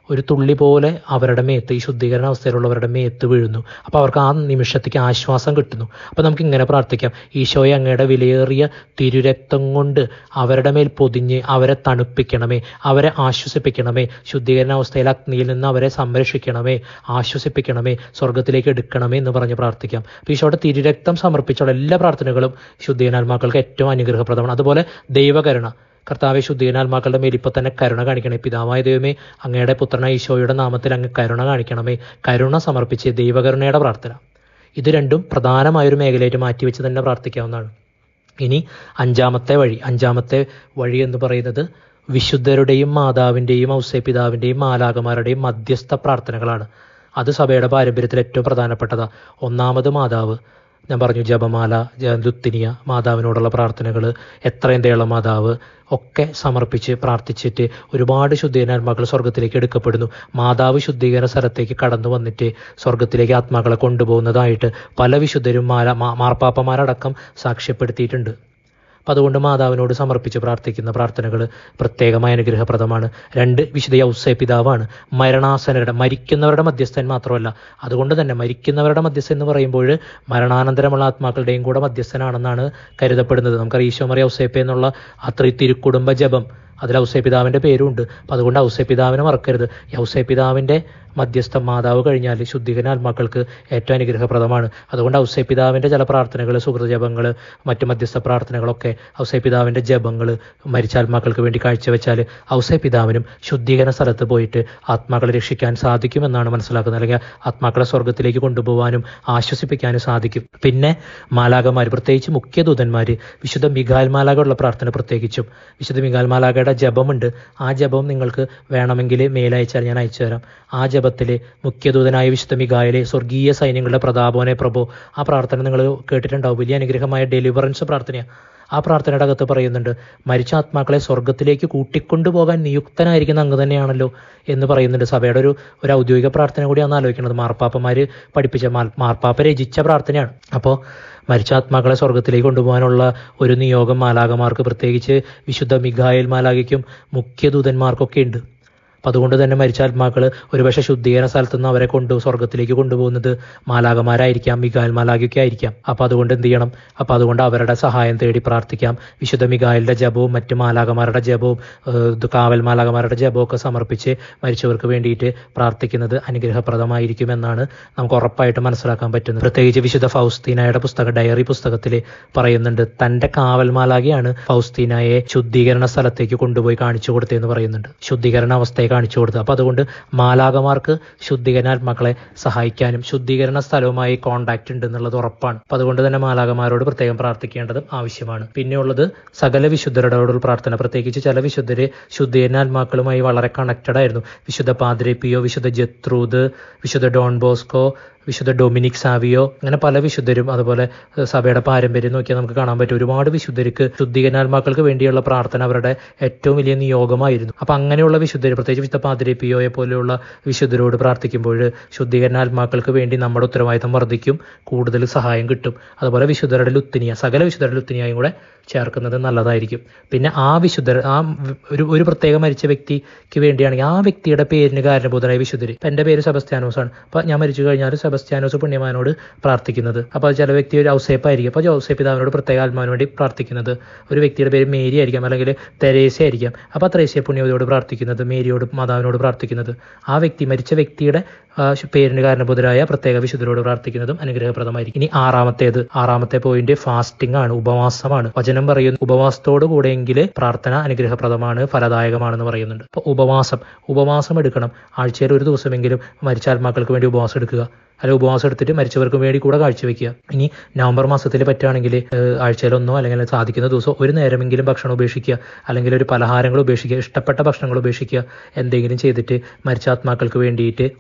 ഒരു തുള്ളി പോലെ അവരുടെ മേത്ത് ഈ ശുദ്ധീകരണ അവസ്ഥയിലുള്ളവരുടെ മേത്ത് വീഴുന്നു അപ്പോൾ അവർക്ക് ആ നിമിഷത്തേക്ക് ആശ്വാസം കിട്ടുന്നു അപ്പോൾ നമുക്ക് ഇങ്ങനെ പ്രാർത്ഥിക്കാം ഈശോയെ അങ്ങയുടെ വിലയേറിയ തിരുരക്തം കൊണ്ട് അവരുടെ മേൽ പൊതിഞ്ഞ് അവരെ തണുപ്പിക്കണമേ അവരെ ആശ്വസിപ്പിക്കണമേ ശുദ്ധീകരണ അവസ്ഥയിൽ അഗ്നിയിൽ നിന്ന് അവരെ സംരക്ഷിക്കണമേ ആശ്വസിപ്പിക്കണമേ സ്വർഗത്തിലേക്ക് എടുക്കണമേ എന്ന് പറഞ്ഞ് പ്രാർത്ഥിക്കാം അപ്പോൾ ഈശോയുടെ തിരുരക്തം സമർപ്പിച്ചുള്ള എല്ലാ പ്രാർത്ഥനകളും ശുദ്ധീകരണാത്മാക്കൾക്ക് ഏറ്റവും അനുഗ്രഹപ്രദമാണ് അതുപോലെ ദൈവകരുണ കർത്താവെ ശുദ്ധീകരണാത്മാക്കളുടെ മേൽ ഇപ്പോൾ തന്നെ കരുണ കാണിക്കണേ പിതാവായ ദൈവമേ അങ്ങയുടെ പുത്രനായ ഈശോയുടെ നാമത്തിൽ അങ്ങ് കരുണ കാണിക്കണമേ കരുണ സമർപ്പിച്ച് ദൈവകരുണയുടെ പ്രാർത്ഥന ഇത് രണ്ടും പ്രധാനമായൊരു മേഖലയായിട്ട് മാറ്റിവെച്ച് തന്നെ പ്രാർത്ഥിക്കാവുന്നതാണ് ഇനി അഞ്ചാമത്തെ വഴി അഞ്ചാമത്തെ വഴി എന്ന് പറയുന്നത് വിശുദ്ധരുടെയും മാതാവിൻ്റെയും ഔസേപിതാവിൻ്റെയും മാലാകമാരുടെയും മധ്യസ്ഥ പ്രാർത്ഥനകളാണ് അത് സഭയുടെ പാരമ്പര്യത്തിൽ ഏറ്റവും പ്രധാനപ്പെട്ടതാണ് ഒന്നാമത് മാതാവ് ഞാൻ പറഞ്ഞു ജപമാല ലുത്തിനിയ മാതാവിനോടുള്ള പ്രാർത്ഥനകൾ എത്രയും തേള മാതാവ് ഒക്കെ സമർപ്പിച്ച് പ്രാർത്ഥിച്ചിട്ട് ഒരുപാട് ശുദ്ധീകരണാത്മാക്കൾ സ്വർഗത്തിലേക്ക് എടുക്കപ്പെടുന്നു മാതാവ് ശുദ്ധീകരണ സ്ഥലത്തേക്ക് കടന്നു വന്നിട്ട് സ്വർഗത്തിലേക്ക് ആത്മാക്കളെ കൊണ്ടുപോകുന്നതായിട്ട് പല വിശുദ്ധരും മാല മാർപ്പാപ്പമാരടക്കം സാക്ഷ്യപ്പെടുത്തിയിട്ടുണ്ട് അപ്പം അതുകൊണ്ട് മാതാവിനോട് സമർപ്പിച്ച് പ്രാർത്ഥിക്കുന്ന പ്രാർത്ഥനകൾ പ്രത്യേകമായ അനുഗ്രഹപ്രദമാണ് രണ്ട് വിശുദ്ധ യൗസേ പിതാവാണ് മരണാസനരുടെ മരിക്കുന്നവരുടെ മധ്യസ്ഥൻ മാത്രമല്ല അതുകൊണ്ട് തന്നെ മരിക്കുന്നവരുടെ മധ്യസ്ഥൻ എന്ന് പറയുമ്പോൾ മരണാനന്തരമുള്ള ആത്മാക്കളുടെയും കൂടെ മധ്യസ്ഥനാണെന്നാണ് കരുതപ്പെടുന്നത് നമുക്കറിയാം ഈശോമറി ഔസേപ്പ എന്നുള്ള അത്ര തിരുക്കുടുംബ ജപം അതിൽ ഔസേപിതാവിൻ്റെ പേരുണ്ട് അപ്പം അതുകൊണ്ട് ഔസേപിതാവിനെ മറക്കരുത് ഔസേപിതാവിൻ്റെ മധ്യസ്ഥ മാതാവ് കഴിഞ്ഞാൽ ശുദ്ധീകരണ ആത്മാക്കൾക്ക് ഏറ്റവും അനുഗ്രഹപ്രദമാണ് അതുകൊണ്ട് ഔസേപിതാവിൻ്റെ ചില പ്രാർത്ഥനകൾ സുഹൃതജപങ്ങൾ മറ്റ് മധ്യസ്ഥ പ്രാർത്ഥനകളൊക്കെ ഔസേപിതാവിൻ്റെ ജപങ്ങൾ മരിച്ച ആത്മാക്കൾക്ക് വേണ്ടി കാഴ്ചവെച്ചാൽ ഔസേപിതാവിനും ശുദ്ധീകരണ സ്ഥലത്ത് പോയിട്ട് ആത്മാക്കളെ രക്ഷിക്കാൻ സാധിക്കുമെന്നാണ് മനസ്സിലാക്കുന്നത് അല്ലെങ്കിൽ ആത്മാക്കളെ സ്വർഗത്തിലേക്ക് കൊണ്ടുപോകാനും ആശ്വസിപ്പിക്കാനും സാധിക്കും പിന്നെ മാലാകന്മാർ പ്രത്യേകിച്ച് മുഖ്യ ദൂതന്മാർ വിശുദ്ധ മികാൽ മാലാകയുള്ള പ്രാർത്ഥന പ്രത്യേകിച്ചും വിശുദ്ധ മികാൽ മാലാകയുടെ ജപമുണ്ട് ആ ജപം നിങ്ങൾക്ക് വേണമെങ്കിൽ മേലയച്ചാൽ ഞാൻ അയച്ചു തരാം ആ ജപത്തിൽ മുഖ്യദൂതനായ വിശുദ്ധ മികായിലെ സ്വർഗീയ സൈന്യങ്ങളുടെ പ്രതാപനെ പ്രഭോ ആ പ്രാർത്ഥന നിങ്ങൾ കേട്ടിട്ടുണ്ടാവും വലിയ അനുഗ്രഹമായ ഡെലിവറൻസ് പ്രാർത്ഥനയാണ് ആ പ്രാർത്ഥനയുടെ അകത്ത് പറയുന്നുണ്ട് മരിച്ച ആത്മാക്കളെ സ്വർഗത്തിലേക്ക് കൂട്ടിക്കൊണ്ടുപോകാൻ നിയുക്തനായിരിക്കുന്ന അങ്ങ് തന്നെയാണല്ലോ എന്ന് പറയുന്നുണ്ട് സഭയുടെ ഒരു ഒരു ഔദ്യോഗിക പ്രാർത്ഥന കൂടിയാണ് ആലോചിക്കുന്നത് മാർപ്പാപ്പമാർ പഠിപ്പിച്ച മാർപ്പാപ്പ രചിച്ച പ്രാർത്ഥനയാണ് അപ്പോൾ മരിച്ച ആത്മാക്കളെ സ്വർഗത്തിലേക്ക് കൊണ്ടുപോകാനുള്ള ഒരു നിയോഗം മാലാകമാർക്ക് പ്രത്യേകിച്ച് വിശുദ്ധ മിഖായേൽ മാലാകയ്ക്കും മുഖ്യദൂതന്മാർക്കൊക്കെ ഉണ്ട് അപ്പം അതുകൊണ്ട് തന്നെ മരിച്ച ആത്മാക്കൾ ഒരുപക്ഷെ ശുദ്ധീകരണ സ്ഥലത്ത് നിന്ന് അവരെ കൊണ്ട് സ്വർഗത്തിലേക്ക് കൊണ്ടുപോകുന്നത് മാലാകമാരായിരിക്കാം മികായൽ മാലാഖയൊക്കെ ആയിരിക്കാം അപ്പം അതുകൊണ്ട് എന്ത് ചെയ്യണം അപ്പം അതുകൊണ്ട് അവരുടെ സഹായം തേടി പ്രാർത്ഥിക്കാം വിശുദ്ധ മികായലിൻ്റെ ജപവും മറ്റ് മാലാകമാരുടെ ജപവും കാവൽ മാലാകമാരുടെ ജപവും ഒക്കെ സമർപ്പിച്ച് മരിച്ചവർക്ക് വേണ്ടിയിട്ട് പ്രാർത്ഥിക്കുന്നത് അനുഗ്രഹപ്രദമായിരിക്കുമെന്നാണ് നമുക്ക് ഉറപ്പായിട്ട് മനസ്സിലാക്കാൻ പറ്റുന്നത് പ്രത്യേകിച്ച് വിശുദ്ധ ഫൗസ്തീനയുടെ പുസ്തകം ഡയറി പുസ്തകത്തിൽ പറയുന്നുണ്ട് തൻ്റെ കാവൽ മാലാകയാണ് ഫൗസ്തീനയെ ശുദ്ധീകരണ സ്ഥലത്തേക്ക് കൊണ്ടുപോയി കാണിച്ചു കൊടുത്തതെന്ന് പറയുന്നുണ്ട് ശുദ്ധീകരണ അവസ്ഥയെ കാണിച്ചു കൊടുത്തത് അപ്പോൾ അതുകൊണ്ട് മാലാകമാർക്ക് ശുദ്ധീകരണാത്മാക്കളെ സഹായിക്കാനും ശുദ്ധീകരണ സ്ഥലവുമായി കോണ്ടാക്ട് ഉണ്ട് എന്നുള്ളത് ഉറപ്പാണ് അപ്പോൾ അതുകൊണ്ട് തന്നെ മാലാകമാരോട് പ്രത്യേകം പ്രാർത്ഥിക്കേണ്ടതും ആവശ്യമാണ് പിന്നെയുള്ളത് സകല വിശുദ്ധരോടുള്ള പ്രാർത്ഥന പ്രത്യേകിച്ച് ചില വിശുദ്ധര് ശുദ്ധീകരണാത്മാക്കളുമായി വളരെ കണക്റ്റഡ് ആയിരുന്നു വിശുദ്ധ പാദ്രെ പിയോ വിശുദ്ധ ജത്രൂദ് വിശുദ്ധ ഡോൺ ബോസ്കോ വിശുദ്ധ ഡൊമിനിക് സാവിയോ അങ്ങനെ പല വിശുദ്ധരും അതുപോലെ സഭയുടെ പാരമ്പര്യം നോക്കിയാൽ നമുക്ക് കാണാൻ പറ്റും ഒരുപാട് വിശുദ്ധർക്ക് ശുദ്ധീകരണാത്മാക്കൾക്ക് വേണ്ടിയുള്ള പ്രാർത്ഥന അവരുടെ ഏറ്റവും വലിയ നിയോഗമായിരുന്നു അപ്പം അങ്ങനെയുള്ള വിശുദ്ധർ പ്രത്യേകിച്ച് വിശുദ്ധ പാതിരി പിയോയെ പോലെയുള്ള വിശുദ്ധരോട് പ്രാർത്ഥിക്കുമ്പോൾ ശുദ്ധീകരണാത്മാക്കൾക്ക് വേണ്ടി നമ്മുടെ ഉത്തരവാദിത്തം വർദ്ധിക്കും കൂടുതൽ സഹായം കിട്ടും അതുപോലെ വിശുദ്ധരുടെ ലുത്തിനിയ സകല വിശുദ്ധരുടെ ലുത്തിനിയായും കൂടെ ചേർക്കുന്നത് നല്ലതായിരിക്കും പിന്നെ ആ വിശുദ്ധർ ആ ഒരു ഒരു പ്രത്യേക മരിച്ച വ്യക്തിക്ക് വേണ്ടിയാണെങ്കിൽ ആ വ്യക്തിയുടെ പേരിന് കാരണബോധനായ വിശുദ്ധർ ഇപ്പം എൻ്റെ പേര് സെബസ്ത്യാനോസ് ആണ് അപ്പം ഞാൻ മരിച്ചു കഴിഞ്ഞാൽ സെബസ്ത്യാനോസ് പുണ്യമാനോട് പ്രാർത്ഥിക്കുന്നത് അപ്പോൾ ചില വ്യക്തി ഒരു ഔസേപ്പായിരിക്കും അപ്പോൾ ഔസേപ്പ് പിതാവിനോട് പ്രത്യേക ആത്മാവിന് വേണ്ടി പ്രാർത്ഥിക്കുന്നത് ഒരു വ്യക്തിയുടെ പേര് മേരി ആയിരിക്കാം അല്ലെങ്കിൽ തെരേസ ആയിരിക്കാം അപ്പോൾ ത്രേസ്യ പുണ്യവതിയോട് പ്രാർത്ഥിക്കുന്നത് മേരിയോട് മാതാവിനോട് പ്രാർത്ഥിക്കുന്നത് ആ വ്യക്തി മരിച്ച വ്യക്തിയുടെ പേരിന് കാരണബോധരായ പ്രത്യേക വിശുദ്ധരോട് പ്രാർത്ഥിക്കുന്നതും അനുഗ്രഹപ്രദമായിരിക്കും ഇനി ആറാമത്തേത് ആറാമത്തെ പോയിന്റ് ഫാസ്റ്റിംഗ് ആണ് ഉപവാസമാണ് വചനം പറയുന്നു ഉപവാസത്തോടു കൂടെയെങ്കിൽ പ്രാർത്ഥന അനുഗ്രഹപ്രദമാണ് ഫലദായകമാണെന്ന് പറയുന്നുണ്ട് അപ്പോൾ ഉപവാസം ഉപവാസം എടുക്കണം ആഴ്ചയിൽ ഒരു ദിവസമെങ്കിലും മരിച്ച ആത്മാക്കൾക്ക് വേണ്ടി ഉപവാസം എടുക്കുക അല്ല ഉപവാസം എടുത്തിട്ട് മരിച്ചവർക്ക് വേണ്ടി കൂടെ കാഴ്ചവെക്കുക ഇനി നവംബർ മാസത്തിൽ പറ്റുകയാണെങ്കിൽ ആഴ്ചയിലൊന്നോ അല്ലെങ്കിൽ സാധിക്കുന്ന ദിവസം ഒരു നേരമെങ്കിലും ഭക്ഷണം ഉപേക്ഷിക്കുക അല്ലെങ്കിൽ ഒരു പലഹാരങ്ങൾ ഉപേക്ഷിക്കുക ഇഷ്ടപ്പെട്ട ഭക്ഷണങ്ങൾ ഉപേക്ഷിക്കുക എന്തെങ്കിലും ചെയ്തിട്ട് മരിച്ച ആത്മാക്കൾക്ക് വേണ്ടിയിട്ട് ഉപവാസം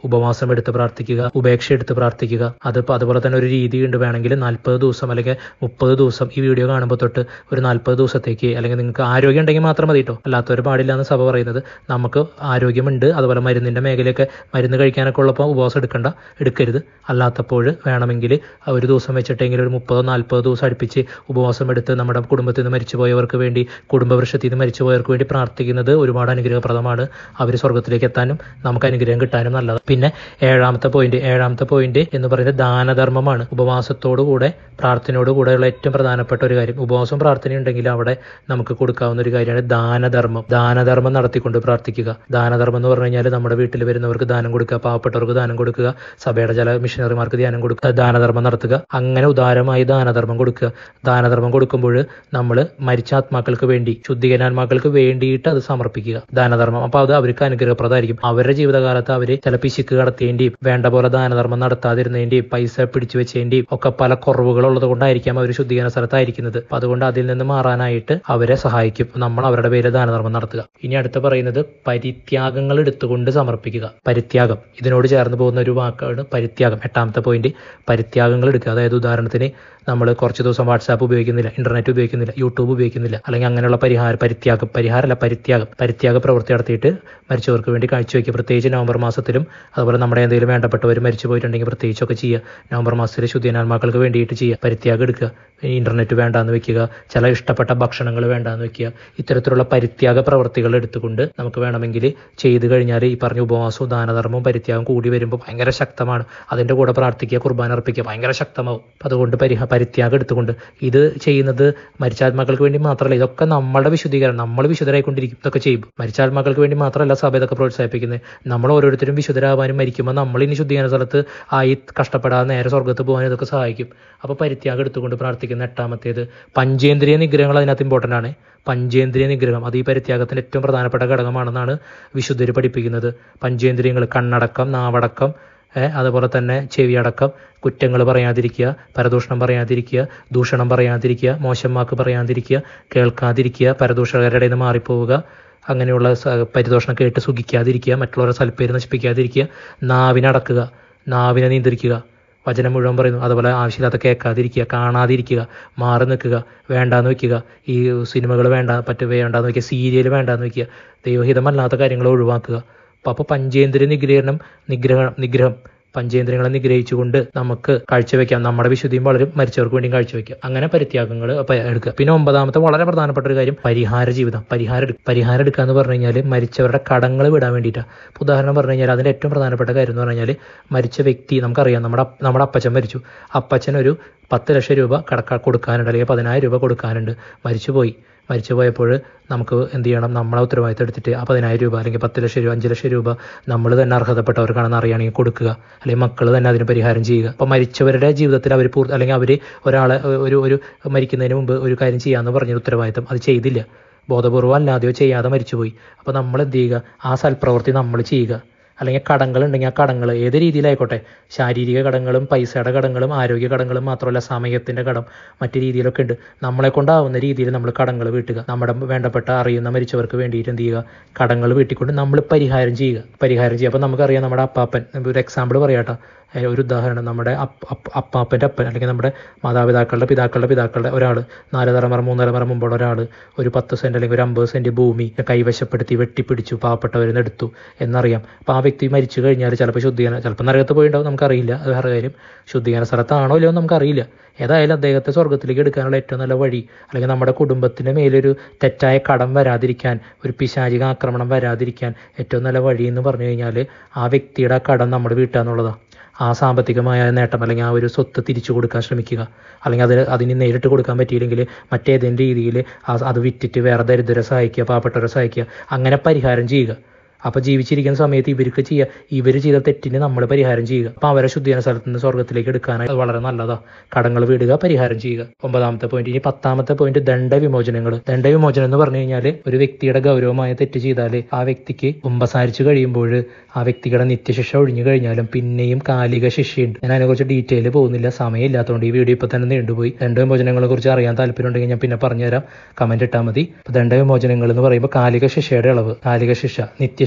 ഉപവാസം എടുത്ത് പ്രാർത്ഥിക്കുക ഉപേക്ഷ എടുത്ത് പ്രാർത്ഥിക്കുക അത് അതുപോലെ തന്നെ ഒരു രീതിയുണ്ട് വേണമെങ്കിൽ നാൽപ്പത് ദിവസം അല്ലെങ്കിൽ മുപ്പത് ദിവസം ഈ വീഡിയോ കാണുമ്പോൾ തൊട്ട് ഒരു നാൽപ്പത് ദിവസത്തേക്ക് അല്ലെങ്കിൽ നിങ്ങൾക്ക് ആരോഗ്യം ഉണ്ടെങ്കിൽ മാത്രം മതി കേട്ടോ അല്ലാത്തവർ പാടില്ല എന്ന് സഭ പറയുന്നത് നമുക്ക് ആരോഗ്യമുണ്ട് അതുപോലെ മരുന്നിൻ്റെ മേഖലയൊക്കെ മരുന്ന് കഴിക്കാനൊക്കെ ഉള്ളപ്പോൾ ഉപവാസം എടുക്കണ്ട എടുക്കരുത് അല്ലാത്തപ്പോൾ വേണമെങ്കിൽ ഒരു ദിവസം വെച്ചിട്ടെങ്കിൽ ഒരു മുപ്പതോ നാൽപ്പതോ ദിവസം അടുപ്പിച്ച് ഉപവാസം എടുത്ത് നമ്മുടെ കുടുംബത്തിൽ നിന്ന് മരിച്ചുപോയവർക്ക് വേണ്ടി കുടുംബവൃക്ഷത്തിൽ നിന്ന് മരിച്ചുപോയവർക്ക് വേണ്ടി പ്രാർത്ഥിക്കുന്നത് ഒരുപാട് അനുഗ്രഹപ്രദമാണ് അവർ സ്വർഗത്തിലേക്ക് എത്താനും നമുക്ക് അനുഗ്രഹം കിട്ടാനും നല്ലതാണ് പിന്നെ ഏഴാമത്തെ പോയിന്റ് ഏഴാമത്തെ പോയിന്റ് എന്ന് പറയുന്നത് ദാനധർമ്മമാണ് ഉപവാസത്തോടു കൂടെ പ്രാർത്ഥനയോട് കൂടെയുള്ള ഏറ്റവും പ്രധാനപ്പെട്ട ഒരു കാര്യം ഉപവാസം പ്രാർത്ഥന ഉണ്ടെങ്കിൽ അവിടെ നമുക്ക് കൊടുക്കാവുന്ന ഒരു കാര്യമാണ് ദാനധർമ്മം ദാനധർമ്മം നടത്തിക്കൊണ്ട് പ്രാർത്ഥിക്കുക ദാനധർമ്മം എന്ന് പറഞ്ഞു കഴിഞ്ഞാൽ നമ്മുടെ വീട്ടിൽ വരുന്നവർക്ക് ദാനം കൊടുക്കുക പാവപ്പെട്ടവർക്ക് ദാനം കൊടുക്കുക സഭയുടെ ചില മിഷനറിമാർക്ക് ധ്യാനം കൊടുക്കുക ദാനധർമ്മം നടത്തുക അങ്ങനെ ഉദാരമായി ദാനധർമ്മം കൊടുക്കുക ദാനധർമ്മം കൊടുക്കുമ്പോൾ നമ്മൾ മരിച്ച ആത്മാക്കൾക്ക് വേണ്ടി ശുദ്ധീകരണാത്മാക്കൾക്ക് വേണ്ടിയിട്ട് അത് സമർപ്പിക്കുക ദാനധർമ്മം അപ്പോൾ അത് അവർക്ക് അനുഗ്രഹപ്രദമായിരിക്കും അവരുടെ ജീവിതകാലത്ത് അവർ ചില പിശുക്ക് കടത്തിയേണ്ടിയും വേണ്ട പോലെ ദാനധർമ്മം നടത്താതിരുന്നതിന്റെയും പൈസ പിടിച്ചു വെച്ചതിന്റെയും ഒക്കെ പല കുറവുകളുള്ളത് കൊണ്ടായിരിക്കാം അവർ ശുദ്ധീകരണ സ്ഥലത്തായിരിക്കുന്നത് അപ്പൊ അതുകൊണ്ട് അതിൽ നിന്ന് മാറാനായിട്ട് അവരെ സഹായിക്കും നമ്മൾ അവരുടെ പേര് ദാനധർമ്മം നടത്തുക ഇനി അടുത്ത് പറയുന്നത് പരിത്യാഗങ്ങൾ എടുത്തുകൊണ്ട് സമർപ്പിക്കുക പരിത്യാഗം ഇതിനോട് ചേർന്ന് പോകുന്ന ഒരു വാക്കാണ് പരിത്യാഗം എട്ടാമത്തെ പോയിന്റ് പരിത്യാഗങ്ങൾ എടുക്കുക അതായത് ഉദാഹരണത്തിന് നമ്മൾ കുറച്ച് ദിവസം വാട്സാപ്പ് ഉപയോഗിക്കുന്നില്ല ഇന്റർനെറ്റ് ഉപയോഗിക്കുന്നില്ല യൂട്യൂബ് ഉപയോഗിക്കുന്നില്ല അല്ലെങ്കിൽ അങ്ങനെയുള്ള പരിഹാര പരിത്യാഗം പരിഹാരമല്ല പരിത്യാഗം പരിത്യാഗ പ്രവൃത്തി നടത്തിയിട്ട് മരിച്ചവർക്ക് വേണ്ടി കാഴ്ചവെക്കുക പ്രത്യേകിച്ച് നവംബർ മാസത്തിലും അതുപോലെ നമ്മുടെ എന്തെങ്കിലും വേണ്ടപ്പെട്ടവർ മരിച്ചു പോയിട്ടുണ്ടെങ്കിൽ പ്രത്യേകിച്ചൊക്കെ ചെയ്യുക നവംബർ മാസത്തിൽ ശുദ്ധീനാത്മാക്കൾക്ക് വേണ്ടിയിട്ട് ചെയ്യുക പരിത്യാഗം എടുക്കുക ഇന്റർനെറ്റ് വേണ്ടാന്ന് വെക്കുക ചില ഇഷ്ടപ്പെട്ട ഭക്ഷണങ്ങൾ വേണ്ടാന്ന് വെക്കുക ഇത്തരത്തിലുള്ള പരിത്യാഗ പ്രവൃത്തികൾ എടുത്തുകൊണ്ട് നമുക്ക് വേണമെങ്കിൽ ചെയ്തു കഴിഞ്ഞാൽ ഈ പറഞ്ഞ ഉപവാസവും ദാനധർമ്മവും പരിത്യാഗം കൂടി വരുമ്പോൾ ഭയങ്കര ശക്തമാണ് അതിന്റെ കൂടെ പ്രാർത്ഥിക്കുക കുർബാന അർപ്പിക്കുക ഭയങ്കര ശക്തമാവും അപ്പൊ അതുകൊണ്ട് പരിഹ പരിത്യാഗം എടുത്തുകൊണ്ട് ഇത് ചെയ്യുന്നത് മരിച്ചാത്മാക്കൾക്ക് വേണ്ടി മാത്രമല്ല ഇതൊക്കെ നമ്മുടെ വിശുദ്ധീകരണം നമ്മൾ വിശുദ്ധരായിക്കൊണ്ടിരിക്കും ഇതൊക്കെ ചെയ്യും മരിച്ചാത്മാക്കൾക്ക് വേണ്ടി മാത്രമല്ല സഭ ഇതൊക്കെ പ്രോത്സാഹിപ്പിക്കുന്നത് നമ്മൾ ഓരോരുത്തരും വിശുദ്ധരാവാനും മരിക്കുമ്പോൾ നമ്മൾ ഇനി ശുദ്ധീകരണ സ്ഥലത്ത് ആയി കഷ്ടപ്പെടാതെ നേരെ സ്വർഗത്ത് പോകാനും ഇതൊക്കെ സഹായിക്കും അപ്പോൾ പരിത്യാഗം എടുത്തുകൊണ്ട് പ്രാർത്ഥിക്കുന്ന എട്ടാമത്തേത് പഞ്ചേന്ദ്രിയ നിഗ്രഹങ്ങൾ അതിനകത്ത് ഇമ്പോർട്ടൻ്റ് ആണ് പഞ്ചേന്ദ്രിയ നിഗ്രഹം അത് ഈ പരിത്യാഗത്തിന്റെ ഏറ്റവും പ്രധാനപ്പെട്ട ഘടകമാണെന്നാണ് വിശുദ്ധർ പഠിപ്പിക്കുന്നത് പഞ്ചേന്ദ്രിയങ്ങൾ കണ്ണടക്കം നാവടക്കം ഏഹ് അതുപോലെ തന്നെ ചെവിയടക്കം കുറ്റങ്ങൾ പറയാതിരിക്കുക പരദൂഷണം പറയാതിരിക്കുക ദൂഷണം പറയാതിരിക്കുക മോശം വാക്ക് പറയാതിരിക്കുക കേൾക്കാതിരിക്കുക പരദൂഷകരുടെ നിന്ന് മാറിപ്പോവുക അങ്ങനെയുള്ള സ- പരിദോഷണം കേട്ട് സുഖിക്കാതിരിക്കുക മറ്റുള്ളവരുടെ സൽപ്പേര് നശിപ്പിക്കാതിരിക്കുക നാവിനടക്കുക നാവിനെ നിയന്ത്രിക്കുക വചനം മുഴുവൻ പറയുന്നു അതുപോലെ ആവശ്യമില്ലാത്ത കേൾക്കാതിരിക്കുക കാണാതിരിക്കുക മാറി നിൽക്കുക വേണ്ടാന്ന് വെക്കുക ഈ സിനിമകൾ വേണ്ട പറ്റ വേണ്ടാന്ന് വെക്കുക സീരിയൽ വേണ്ടാന്ന് വെക്കുക ദൈവഹിതമല്ലാത്ത കാര്യങ്ങൾ ഒഴിവാക്കുക അപ്പോൾ അപ്പോൾ പഞ്ചേന്ദ്രിയ നിഗ്രഹണം നിഗ്രഹം നിഗ്രഹം പഞ്ചേന്ദ്രിയങ്ങളെ നിഗ്രഹിച്ചുകൊണ്ട് നമുക്ക് കാഴ്ചവെക്കാം നമ്മുടെ വിശുദ്ധിയും വളരും മരിച്ചവർക്ക് വേണ്ടിയും കാഴ്ചവെക്കാം അങ്ങനെ പരിത്യാഗങ്ങൾ എടുക്കുക പിന്നെ ഒമ്പതാമത്തെ വളരെ പ്രധാനപ്പെട്ട ഒരു കാര്യം പരിഹാര ജീവിതം പരിഹാരം എടുക്കുക പരിഹാരം എടുക്കുക എന്ന് പറഞ്ഞു കഴിഞ്ഞാൽ മരിച്ചവരുടെ കടങ്ങൾ വിടാൻ വേണ്ടിയിട്ടാണ് ഇപ്പോൾ ഉദാഹരണം പറഞ്ഞു കഴിഞ്ഞാൽ അതിൻ്റെ ഏറ്റവും പ്രധാനപ്പെട്ട കാര്യം എന്ന് പറഞ്ഞു കഴിഞ്ഞാൽ മരിച്ച വ്യക്തി നമുക്കറിയാം നമ്മുടെ അപ്പ- നമ്മുടെ അപ്പച്ചൻ മരിച്ചു അപ്പച്ചൻ ഒരു പത്ത് ലക്ഷം രൂപ കടക്ക കൊടുക്കാനുണ്ട് അല്ലെങ്കിൽ പതിനായിരം രൂപ കൊടുക്കാനുണ്ട് മരിച്ചുപോയി മരിച്ചു പോയപ്പോൾ നമുക്ക് എന്ത് ചെയ്യണം നമ്മളെ ഉത്തരവാദിത്തം എടുത്തിട്ട് ആ പതിനായിരം രൂപ അല്ലെങ്കിൽ പത്ത് ലക്ഷം രൂപ അഞ്ച് ലക്ഷം രൂപ നമ്മൾ തന്നെ അർഹതപ്പെട്ടവർക്കാണെന്ന് അറിയുകയാണെങ്കിൽ കൊടുക്കുക അല്ലെങ്കിൽ മക്കൾ തന്നെ അതിന് പരിഹാരം ചെയ്യുക അപ്പോൾ മരിച്ചവരുടെ ജീവിതത്തിൽ അവർ പൂർത്തി അല്ലെങ്കിൽ അവർ ഒരാളെ ഒരു ഒരു മരിക്കുന്നതിന് മുമ്പ് ഒരു കാര്യം ചെയ്യാമെന്ന് പറഞ്ഞ ഉത്തരവാദിത്തം അത് ചെയ്തില്ല ബോധപൂർവ്വം അല്ലാതെയോ ചെയ്യാതെ മരിച്ചുപോയി അപ്പോൾ നമ്മൾ എന്ത് ചെയ്യുക ആ സൽപ്രവൃത്തി നമ്മൾ ചെയ്യുക അല്ലെങ്കിൽ കടങ്ങൾ ഉണ്ടെങ്കിൽ ആ കടങ്ങൾ ഏത് രീതിയിലായിക്കോട്ടെ ശാരീരിക കടങ്ങളും പൈസയുടെ കടങ്ങളും ആരോഗ്യ കടങ്ങളും മാത്രമല്ല സമയത്തിന്റെ കടം മറ്റു രീതിയിലൊക്കെ ഉണ്ട് നമ്മളെ കൊണ്ടാവുന്ന രീതിയിൽ നമ്മൾ കടങ്ങൾ വീട്ടുക നമ്മുടെ വേണ്ടപ്പെട്ട അറിയുന്ന മരിച്ചവർക്ക് വേണ്ടിയിട്ട് എന്ത് ചെയ്യുക കടങ്ങൾ വീട്ടിക്കൊണ്ട് നമ്മൾ പരിഹാരം ചെയ്യുക പരിഹാരം ചെയ്യുക അപ്പോൾ നമുക്കറിയാം നമ്മുടെ അപ്പാപ്പൻ ഒരു എക്സാമ്പിൾ പറയാട്ടോ ഏ, ഒരു ഉദാഹരണം നമ്മുടെ അപ്പ- അപ്പ- അപ്പാപ്പൻ്റെ അപ്പൻ അല്ലെങ്കിൽ നമ്മുടെ മാതാപിതാക്കളുടെ പിതാക്കളുടെ പിതാക്കളുടെ ഒരാൾ നാല് തലമുറ മൂന്ന് തലമുറ മുമ്പുള്ള ഒരാൾ ഒരു പത്ത് സെന്റ് അല്ലെങ്കിൽ ഒരു അമ്പത് സെന്റ് ഭൂമി കൈവശപ്പെടുത്തി വെട്ടിപ്പിടിച്ചു പാവപ്പെട്ടവരിൽ നിന്ന് എടുത്തു എന്നറിയാം അപ്പോൾ ആ വ്യക്തി മരിച്ചു കഴിഞ്ഞാൽ ചിലപ്പോൾ ശുദ്ധീകരണ ചിലപ്പോൾ നരകത്ത് പോയിട്ടുണ്ടാവും നമുക്കറിയില്ല അത് വേറെ കാര്യം ശുദ്ധീകരണ സ്ഥലത്താണോ ഇല്ലയോ എന്ന് നമുക്കറിയില്ല ഏതായാലും അദ്ദേഹത്തെ സ്വർഗത്തിലേക്ക് എടുക്കാനുള്ള ഏറ്റവും നല്ല വഴി അല്ലെങ്കിൽ നമ്മുടെ കുടുംബത്തിന് മേലൊരു തെറ്റായ കടം വരാതിരിക്കാൻ ഒരു പിശാചിക ആക്രമണം വരാതിരിക്കാൻ ഏറ്റവും നല്ല വഴി എന്ന് പറഞ്ഞു കഴിഞ്ഞാൽ ആ വ്യക്തിയുടെ ആ കടം നമ്മൾ വീട്ടുക എന്നുള്ളതാണ് ആ സാമ്പത്തികമായ നേട്ടം അല്ലെങ്കിൽ ആ ഒരു സ്വത്ത് തിരിച്ചു കൊടുക്കാൻ ശ്രമിക്കുക അല്ലെങ്കിൽ അത് അതിന് നേരിട്ട് കൊടുക്കാൻ പറ്റിയില്ലെങ്കിൽ മറ്റേതെങ്കിലും രീതിയിൽ അത് വിറ്റിട്ട് വേറെ ദരിദ്രരെ സഹായിക്കുക പാവപ്പെട്ടവരെ സഹായിക്കുക അങ്ങനെ പരിഹാരം ചെയ്യുക അപ്പോൾ ജീവിച്ചിരിക്കുന്ന സമയത്ത് ഇവർക്ക് ചെയ്യുക ഇവർ ചെയ്ത തെറ്റിന് നമ്മൾ പരിഹാരം ചെയ്യുക അപ്പോൾ അവരെ ശുദ്ധീകരണ സ്ഥലത്ത് നിന്ന് സ്വർഗത്തിലേക്ക് എടുക്കാനായി അത് വളരെ നല്ലതാണ് കടങ്ങൾ വിടുക പരിഹാരം ചെയ്യുക ഒമ്പതാമത്തെ പോയിന്റ് ഇനി പത്താമത്തെ പോയിന്റ് ദണ്ഡവിമോചനങ്ങൾ ദണ്ഡവിമോചനം എന്ന് പറഞ്ഞു കഴിഞ്ഞാൽ ഒരു വ്യക്തിയുടെ ഗൗരവമായ തെറ്റ് ചെയ്താൽ ആ വ്യക്തിക്ക് കുമ്പസാരിച്ചു കഴിയുമ്പോൾ ആ വ്യക്തിയുടെ നിത്യശിക്ഷ ഒഴിഞ്ഞു കഴിഞ്ഞാലും പിന്നെയും കാലിക ശിക്ഷയുണ്ട് ഞാൻ അതിനെക്കുറിച്ച് ഡീറ്റെയിൽ പോകുന്നില്ല സമയമില്ലാത്തതുകൊണ്ട് ഈ വീഡിയോ ഇപ്പോൾ തന്നെ നീണ്ടുപോയി ദണ്ഡവിമോചനങ്ങളെ കുറിച്ച് അറിയാൻ താല്പര്യം ഉണ്ടെങ്കിൽ ഞാൻ പിന്നെ പറഞ്ഞുതരാം കമന്റ് ഇട്ടാൽ മതി അപ്പോൾ ദണ്ഡവിമോചനങ്ങൾ എന്ന് പറയുമ്പോൾ കാലിക ശിക്ഷയുടെ അളവ് കാലിക ശിക്ഷ നിത്യശിക്ഷ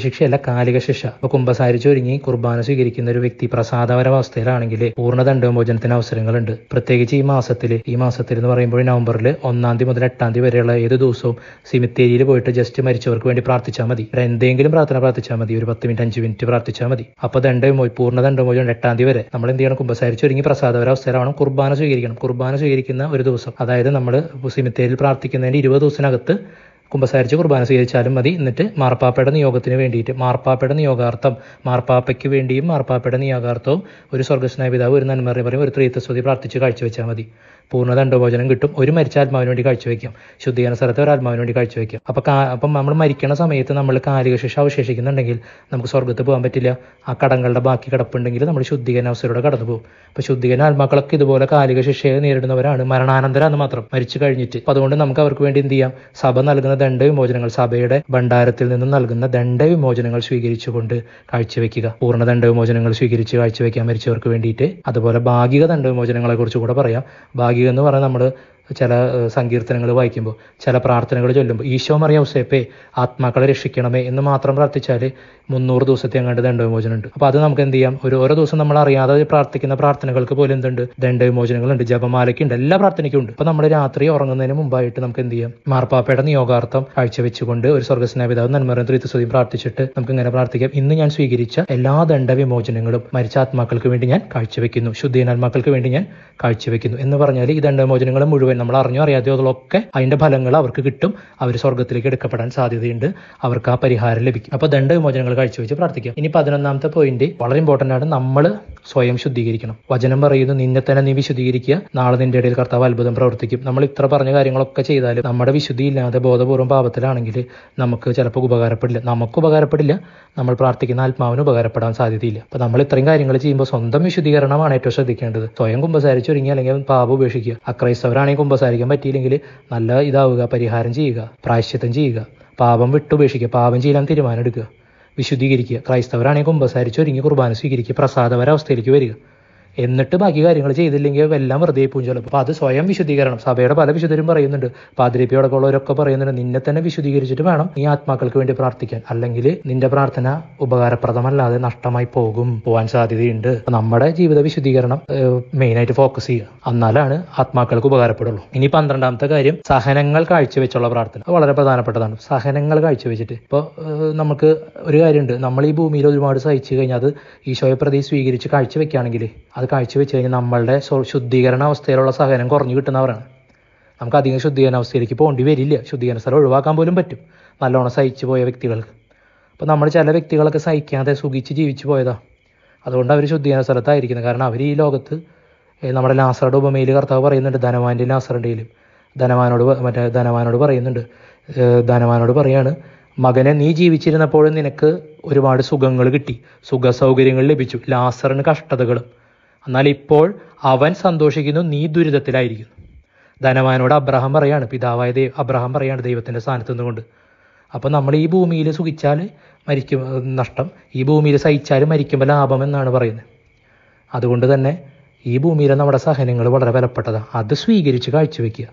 നിത്യശിക്ഷയല്ല കാലിക ശിക്ഷ അപ്പൊ കുംഭസാരിച്ചൊരുങ്ങി കുർബാന സ്വീകരിക്കുന്ന ഒരു വ്യക്തി പ്രസാദപരാവസ്ഥയിലാണെങ്കിൽ പൂർണ്ണ ദണ്ഡവിമോചനത്തിന് അവസരങ്ങളുണ്ട് പ്രത്യേകിച്ച് ഈ മാസത്തിൽ ഈ മാസത്തിൽ എന്ന് പറയുമ്പോൾ നവംബറിൽ ഒന്നാം തീയതി മുതൽ എട്ടാം തീയതി വരെയുള്ള ഏത് ദിവസവും സിമിത്തേരിയിൽ പോയിട്ട് ജസ്റ്റ് മരിച്ചവർക്ക് വേണ്ടി പ്രാർത്ഥിച്ചാൽ മതി ഒരു എന്തെങ്കിലും പ്രാർത്ഥന പ്രാർത്ഥിച്ചാൽ മതി ഒരു പത്ത് മിനിറ്റ് അഞ്ച് മിനിറ്റ് പ്രാർത്ഥിച്ചാൽ മതി അപ്പൊ ദണ്ഡവിമോ പൂർണ്ണ ദണ്ഡവിമോചനം എട്ടാം തീയതി വരെ നമ്മൾ എന്ത് ചെയ്യണം കുംഭസാരിച്ചൊരുങ്ങി പ്രസാദപരാവസ്ഥയിലാവണം കുർബാന സ്വീകരിക്കണം കുർബാന സ്വീകരിക്കുന്ന ഒരു ദിവസം അതായത് നമ്മൾ സിമിത്തേരിയിൽ പ്രാർത്ഥിക്കുന്നതിന്റെ ഇരുപത് ദിവസത്തിനകത്ത് കുമ്പസാരിച്ച് കുർബാന സ്വീകരിച്ചാലും മതി എന്നിട്ട് മാർപ്പാപ്പയുടെ നിയോഗത്തിന് വേണ്ടിയിട്ട് മാർപ്പാപ്പയുടെ നിയോഗാർത്ഥം മാർപ്പാപ്പയ്ക്ക് വേണ്ടിയും മാർപ്പാപ്പയുടെ നിയോഗാർത്ഥവും ഒരു സ്വർഗസ്നായ പിതാവ് ഒരു നന്മറി പറയും ഒരു ത്രീത്വസ്തുതി പ്രാർത്ഥിച്ച് കാഴ്ചവെച്ചാൽ മതി പൂർണ്ണ ദണ്ഡഭോജനം കിട്ടും ഒരു മരിച്ച ആത്മാവിന് വേണ്ടി കാഴ്ചവെക്കാം ശുദ്ധീകരണ സ്ഥലത്ത് ഒരു ആത്മാവിന് വേണ്ടി കാഴ്ചവെക്കാം അപ്പം കാ അപ്പം നമ്മൾ മരിക്കണ സമയത്ത് നമ്മൾ കാലിക ശിക്ഷ അവശേഷിക്കുന്നുണ്ടെങ്കിൽ നമുക്ക് സ്വർഗ്ഗത്ത് പോകാൻ പറ്റില്ല ആ കടങ്ങളുടെ ബാക്കി കിടപ്പുണ്ടെങ്കിൽ നമ്മൾ ശുദ്ധീകരണ അവസ്ഥയിലൂടെ കടന്നു പോകും അപ്പോൾ ശുദ്ധീകരണ ആത്മാക്കളൊക്കെ ഇതുപോലെ കാലിക ശിക്ഷയെ നേരിടുന്നവരാണ് മരണാനന്തരാന്ന് മാത്രം മരിച്ചു കഴിഞ്ഞിട്ട് അപ്പോൾ അതുകൊണ്ട് നമുക്ക് അവർക്ക് വേണ്ടി എന്ത് ചെയ്യാം സഭ നൽകുന്ന ദണ്ഡവിമോചനങ്ങൾ സഭയുടെ ഭണ്ഡാരത്തിൽ നിന്നും നൽകുന്ന ദണ്ഡവിമോചനങ്ങൾ സ്വീകരിച്ചുകൊണ്ട് കാഴ്ചവെക്കുക പൂർണ്ണ ദണ്ഡവിമോചനങ്ങൾ സ്വീകരിച്ച് കാഴ്ചവെക്കാൻ മരിച്ചവർക്ക് വേണ്ടിയിട്ട് അതുപോലെ ഭാഗിക ദണ്ഡവിമോചനങ്ങളെ കുറിച്ച് കൂടെ പറയാം ഭാഗിക എന്ന് പറഞ്ഞാൽ നമ്മൾ ചില സങ്കീർത്തനങ്ങൾ വായിക്കുമ്പോൾ ചില പ്രാർത്ഥനകൾ ചൊല്ലുമ്പോൾ ഈശോ മറിയ ഔസേപ്പേ ആത്മാക്കളെ രക്ഷിക്കണമേ എന്ന് മാത്രം പ്രാർത്ഥിച്ചാൽ മുന്നൂറ് ദിവസത്തെ അങ്ങാണ്ട് ദണ്ഡവിമോചനം ഉണ്ട് അപ്പോൾ അത് നമുക്ക് എന്ത് ചെയ്യാം ഒരു ഓരോ ദിവസം നമ്മൾ അറിയാതെ പ്രാർത്ഥിക്കുന്ന പ്രാർത്ഥനകൾക്ക് പോലും എന്തുണ്ട് ദണ്ഡവിമോചനങ്ങളുണ്ട് ജപമാലയ്ക്കുണ്ട് എല്ലാ പ്രാർത്ഥനയ്ക്കും ഉണ്ട് അപ്പോൾ നമ്മൾ രാത്രി ഉറങ്ങുന്നതിന് മുമ്പായിട്ട് നമുക്ക് എന്ത് ചെയ്യാം മാർപ്പാപ്പയുടെ നിയോഗാർത്ഥം കാഴ്ചവെച്ചുകൊണ്ട് ഒരു സ്വർഗസ്നേഹിതാവ് നന്മറും ത്രിത്വസ്തുതിയും പ്രാർത്ഥിച്ചിട്ട് നമുക്ക് ഇങ്ങനെ പ്രാർത്ഥിക്കാം ഇന്ന് ഞാൻ സ്വീകരിച്ച എല്ലാ ദണ്ഡവിമോചനങ്ങളും മരിച്ച ആത്മാക്കൾക്ക് വേണ്ടി ഞാൻ കാഴ്ചവെക്കുന്നു ശുദ്ധീനാത്മാക്കൾക്ക് വേണ്ടി ഞാൻ കാഴ്ചവെക്കുന്നു എന്ന് പറഞ്ഞാൽ ഈ ദണ്ഡവിമോചനങ്ങൾ മുഴുവൻ നമ്മൾ അറിഞ്ഞോ അറിയാതെയുള്ളതൊക്കെ അതിന്റെ ഫലങ്ങൾ അവർക്ക് കിട്ടും അവർ സ്വർഗത്തിലേക്ക് എടുക്കപ്പെടാൻ സാധ്യതയുണ്ട് അവർക്ക് ആ പരിഹാരം ലഭിക്കും അപ്പോൾ ദണ്ഡവിമോചനങ്ങൾ കാഴ്ചവെച്ച് പ്രാർത്ഥിക്കാം ഇനി പതിനൊന്നാമത്തെ പോയിന്റ് വളരെ ഇമ്പോർട്ടന്റ് ആണ് നമ്മൾ സ്വയം ശുദ്ധീകരിക്കണം വചനം പറയുന്നു നിന്നെ തന്നെ നീ വിശുദ്ധീകരിക്കുക നാളെ നിന്റെ ഇടയിൽ കർത്താവ് അത്ഭുതം പ്രവർത്തിക്കും നമ്മൾ ഇത്ര പറഞ്ഞ കാര്യങ്ങളൊക്കെ ചെയ്താലും നമ്മുടെ വിശുദ്ധി ഇല്ലാതെ ബോധപൂർവ്വം പാപത്തിലാണെങ്കിൽ നമുക്ക് ചിലപ്പോൾ ഉപകാരപ്പെടില്ല നമുക്ക് ഉപകാരപ്പെടില്ല നമ്മൾ പ്രാർത്ഥിക്കുന്ന ആത്മാവിന് ഉപകാരപ്പെടാൻ സാധ്യതയില്ല അപ്പൊ നമ്മൾ ഇത്രയും കാര്യങ്ങൾ ചെയ്യുമ്പോൾ സ്വന്തം വിശുദ്ധീകരണമാണ് ഏറ്റവും ശ്രദ്ധിക്കേണ്ടത് സ്വയം കുമ്പസാരിച്ചൊരുങ്ങി അല്ലെങ്കിൽ പാപം ഉപേക്ഷിക്കുക അക്രൈസ്തവരാണെങ്കിൽ കുമ്പസാരിക്കാൻ പറ്റിയില്ലെങ്കിൽ നല്ല ഇതാവുക പരിഹാരം ചെയ്യുക പ്രായശ്ചിത്തം ചെയ്യുക പാപം വിട്ടുപേക്ഷിക്കുക പാപം ചെയ്യാൻ തീരുമാനം എടുക്കുക വിശുദ്ധീകരിക്കുക ക്രൈസ്തവരാണെങ്കിൽ കുമ്പസാരിച്ചൊരുങ്ങി കുർബാന സ്വീകരിക്കുക പ്രസാദപരാവസ്ഥയിലേക്ക് വരിക എന്നിട്ട് ബാക്കി കാര്യങ്ങൾ ചെയ്തില്ലെങ്കിൽ എല്ലാം വെറുതെ പോകും ചിലപ്പോൾ അപ്പോൾ അത് സ്വയം വിശുദ്ധീകരണം സഭയുടെ പല വിശുദ്ധരും പറയുന്നുണ്ട് പാതിരിപ്പിയോടൊക്കെ ഉള്ളവരൊക്കെ പറയുന്നുണ്ട് നിന്നെ തന്നെ വിശുദ്ധീകരിച്ചിട്ട് വേണം ഈ ആത്മാക്കൾക്ക് വേണ്ടി പ്രാർത്ഥിക്കാൻ അല്ലെങ്കിൽ നിന്റെ പ്രാർത്ഥന ഉപകാരപ്രദമല്ലാതെ നഷ്ടമായി പോകും പോകാൻ സാധ്യതയുണ്ട് അപ്പോൾ നമ്മുടെ ജീവിത വിശുദ്ധീകരണം മെയിനായിട്ട് ഫോക്കസ് ചെയ്യുക എന്നാലാണ് ആത്മാക്കൾക്ക് ഉപകാരപ്പെടുള്ളൂ ഇനി പന്ത്രണ്ടാമത്തെ കാര്യം സഹനങ്ങൾ കാഴ്ചവെച്ചുള്ള പ്രാർത്ഥന അത് വളരെ പ്രധാനപ്പെട്ടതാണ് സഹനങ്ങൾ കാഴ്ചവെച്ചിട്ട് ഇപ്പോൾ നമുക്ക് ഒരു കാര്യമുണ്ട് നമ്മൾ ഈ ഭൂമിയിൽ ഒരുപാട് സഹിച്ചു കഴിഞ്ഞാൽ അത് ഈശോയെ പ്രതി സ്വീകരിച്ച് കാഴ്ചവെക്കുകയാണെങ്കിൽ അത് കാഴ്ചവെച്ച് കഴിഞ്ഞാൽ നമ്മളുടെ ശുദ്ധീകരണ അവസ്ഥയിലുള്ള സഹനം കുറഞ്ഞു കിട്ടുന്നവരാണ് നമുക്ക് അധികം ശുദ്ധീകരണ അവസ്ഥയിലേക്ക് പോകേണ്ടി വരില്ല ശുദ്ധീകരണ സ്ഥലം ഒഴിവാക്കാൻ പോലും പറ്റും നല്ലോണം സഹിച്ചു പോയ വ്യക്തികൾക്ക് അപ്പോൾ നമ്മൾ ചില വ്യക്തികളൊക്കെ സഹിക്കാതെ സുഖിച്ച് ജീവിച്ചു പോയതാ അതുകൊണ്ട് അവർ ശുദ്ധീകരണ സ്ഥലത്തായിരിക്കുന്നത് കാരണം അവർ ഈ ലോകത്ത് നമ്മുടെ ലാസറുടെ ഉപമയിൽ കർത്താവ് പറയുന്നുണ്ട് ധനവാൻ്റെ ലാസറുടെയിലും ധനവാനോട് മറ്റേ ധനവാനോട് പറയുന്നുണ്ട് ധനവാനോട് പറയാണ് മകനെ നീ ജീവിച്ചിരുന്നപ്പോഴും നിനക്ക് ഒരുപാട് സുഖങ്ങൾ കിട്ടി സുഖ സൗകര്യങ്ങൾ ലഭിച്ചു ലാസറിന് കഷ്ടതകളും എന്നാൽ ഇപ്പോൾ അവൻ സന്തോഷിക്കുന്നു നീ ദുരിതത്തിലായിരിക്കുന്നു ധനവാനോട് അബ്രഹാം പറയാണ് പിതാവായ ദൈവ അബ്രഹാം പറയാണ് ദൈവത്തിൻ്റെ സ്ഥാനത്ത് നിന്നുകൊണ്ട് അപ്പോൾ നമ്മൾ ഈ ഭൂമിയിൽ സുഖിച്ചാൽ മരിക്കും നഷ്ടം ഈ ഭൂമിയിൽ സഹിച്ചാൽ മരിക്കുമ്പോൾ ലാഭം എന്നാണ് പറയുന്നത് അതുകൊണ്ട് തന്നെ ഈ ഭൂമിയിലെ നമ്മുടെ സഹനങ്ങൾ വളരെ വിലപ്പെട്ടതാണ് അത് സ്വീകരിച്ച് കാഴ്ചവെക്കുക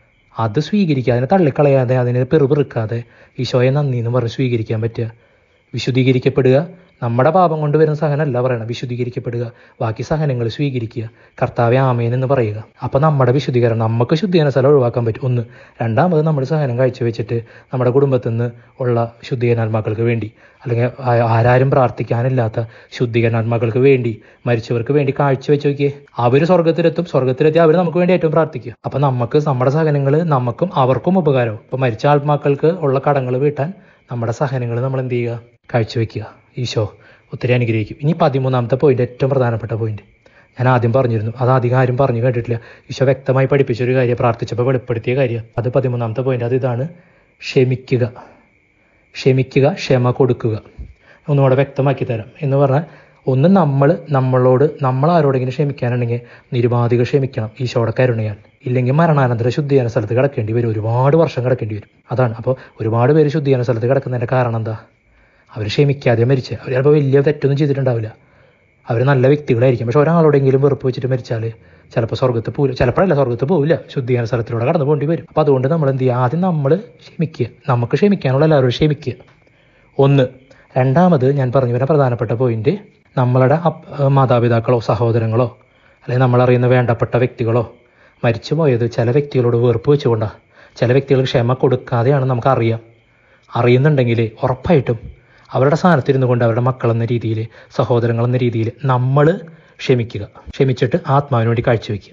അത് സ്വീകരിക്കുക അതിനെ തള്ളിക്കളയാതെ അതിനെ പെറുപെറുക്കാതെ ഈശോയെ നന്ദി എന്ന് പറഞ്ഞ് സ്വീകരിക്കാൻ പറ്റുക വിശുദ്ധീകരിക്കപ്പെടുക നമ്മുടെ പാപം കൊണ്ട് വരുന്ന സഹനമല്ല പറയണം വിശുദ്ധീകരിക്കപ്പെടുക ബാക്കി സഹനങ്ങൾ സ്വീകരിക്കുക കർത്താവെ ആമേൻ എന്ന് പറയുക അപ്പം നമ്മുടെ വിശുദ്ധീകരണം നമുക്ക് ശുദ്ധീകരണ സ്ഥലം ഒഴിവാക്കാൻ പറ്റും ഒന്ന് രണ്ടാമത് നമ്മൾ സഹനം കാഴ്ചവെച്ചിട്ട് നമ്മുടെ കുടുംബത്തിൽ നിന്ന് ഉള്ള ശുദ്ധീകരണാത്മാക്കൾക്ക് വേണ്ടി അല്ലെങ്കിൽ ആരാരും പ്രാർത്ഥിക്കാനില്ലാത്ത ശുദ്ധീകരണാത്മാക്കൾക്ക് വേണ്ടി മരിച്ചവർക്ക് വേണ്ടി കാഴ്ചവെച്ച് നോക്കിയേ അവർ സ്വർഗത്തിലെത്തും സ്വർഗത്തിലെത്തി അവർ നമുക്ക് വേണ്ടി ഏറ്റവും പ്രാർത്ഥിക്കുക അപ്പം നമുക്ക് നമ്മുടെ സഹനങ്ങൾ നമുക്കും അവർക്കും ഉപകാരവും ഇപ്പം മരിച്ച ആത്മാക്കൾക്ക് ഉള്ള കടങ്ങൾ വീട്ടാൻ നമ്മുടെ സഹനങ്ങൾ നമ്മൾ എന്ത് ചെയ്യുക കാഴ്ചവെക്കുക ഈശോ ഒത്തിരി അനുഗ്രഹിക്കും ഇനി പതിമൂന്നാമത്തെ പോയിന്റ് ഏറ്റവും പ്രധാനപ്പെട്ട പോയിന്റ് ഞാൻ ആദ്യം പറഞ്ഞിരുന്നു അത് അധികം ആരും പറഞ്ഞു കേട്ടിട്ടില്ല ഈശോ വ്യക്തമായി പഠിപ്പിച്ചൊരു കാര്യം പ്രാർത്ഥിച്ചപ്പോൾ വെളിപ്പെടുത്തിയ കാര്യം അത് പതിമൂന്നാമത്തെ പോയിന്റ് അത് ഇതാണ് ക്ഷമിക്കുക ക്ഷമിക്കുക ക്ഷമ കൊടുക്കുക ഒന്നുകൂടെ വ്യക്തമാക്കി തരാം എന്ന് പറഞ്ഞാൽ ഒന്ന് നമ്മൾ നമ്മളോട് നമ്മൾ ആരോടെങ്കിലും ക്ഷമിക്കാനുണ്ടെങ്കിൽ നിരുപാധികം ക്ഷമിക്കണം ഈശോയുടെ കരുണയാൽ ഇല്ലെങ്കിൽ മരണാനന്തര ശുദ്ധീകരണ സ്ഥലത്ത് കിടക്കേണ്ടി വരും ഒരുപാട് വർഷം കിടക്കേണ്ടി വരും അതാണ് അപ്പോൾ ഒരുപാട് പേര് ശുദ്ധീകരണ സ്ഥലത്ത് കിടക്കുന്നതിൻ്റെ കാരണം എന്താ അവർ ക്ഷമിക്കാതെ മരിച്ച് അവർ ചിലപ്പോൾ വലിയ തെറ്റൊന്നും ചെയ്തിട്ടുണ്ടാവില്ല അവർ നല്ല വ്യക്തികളായിരിക്കും പക്ഷെ ഒരാളോടെങ്കിലും വെറുപ്പ് വെച്ചിട്ട് മരിച്ചാൽ ചിലപ്പോൾ സ്വർഗത്ത് പോകില്ല ചിലപ്പോഴല്ല സ്വർഗത്ത് പോകില്ല ശുദ്ധീകരണ സ്ഥലത്തിലൂടെ കടന്നു പോകേണ്ടി വരും അപ്പോൾ അതുകൊണ്ട് നമ്മൾ എന്ത് ചെയ്യുക ആദ്യം നമ്മൾ ക്ഷമിക്കുക നമുക്ക് ക്ഷമിക്കാനുള്ള എല്ലാവരും ക്ഷമിക്കുക ഒന്ന് രണ്ടാമത് ഞാൻ പറഞ്ഞു വരുന്ന പ്രധാനപ്പെട്ട പോയിന്റ് നമ്മളുടെ അപ്പ- മാതാപിതാക്കളോ സഹോദരങ്ങളോ അല്ലെങ്കിൽ നമ്മളറിയുന്ന വേണ്ടപ്പെട്ട വ്യക്തികളോ മരിച്ചു പോയത് ചില വ്യക്തികളോട് വെറുപ്പ് വെച്ചുകൊണ്ടാണ് ചില വ്യക്തികൾക്ക് ക്ഷമ കൊടുക്കാതെയാണ് നമുക്കറിയാം അറിയുന്നുണ്ടെങ്കിൽ ഉറപ്പായിട്ടും അവരുടെ സ്ഥാനത്തിരുന്നു കൊണ്ട് അവരുടെ മക്കളെന്ന രീതിയിൽ സഹോദരങ്ങൾ എന്ന രീതിയിൽ നമ്മൾ ക്ഷമിക്കുക ക്ഷമിച്ചിട്ട് ആത്മാവിന് വേണ്ടി കാഴ്ചവെക്കുക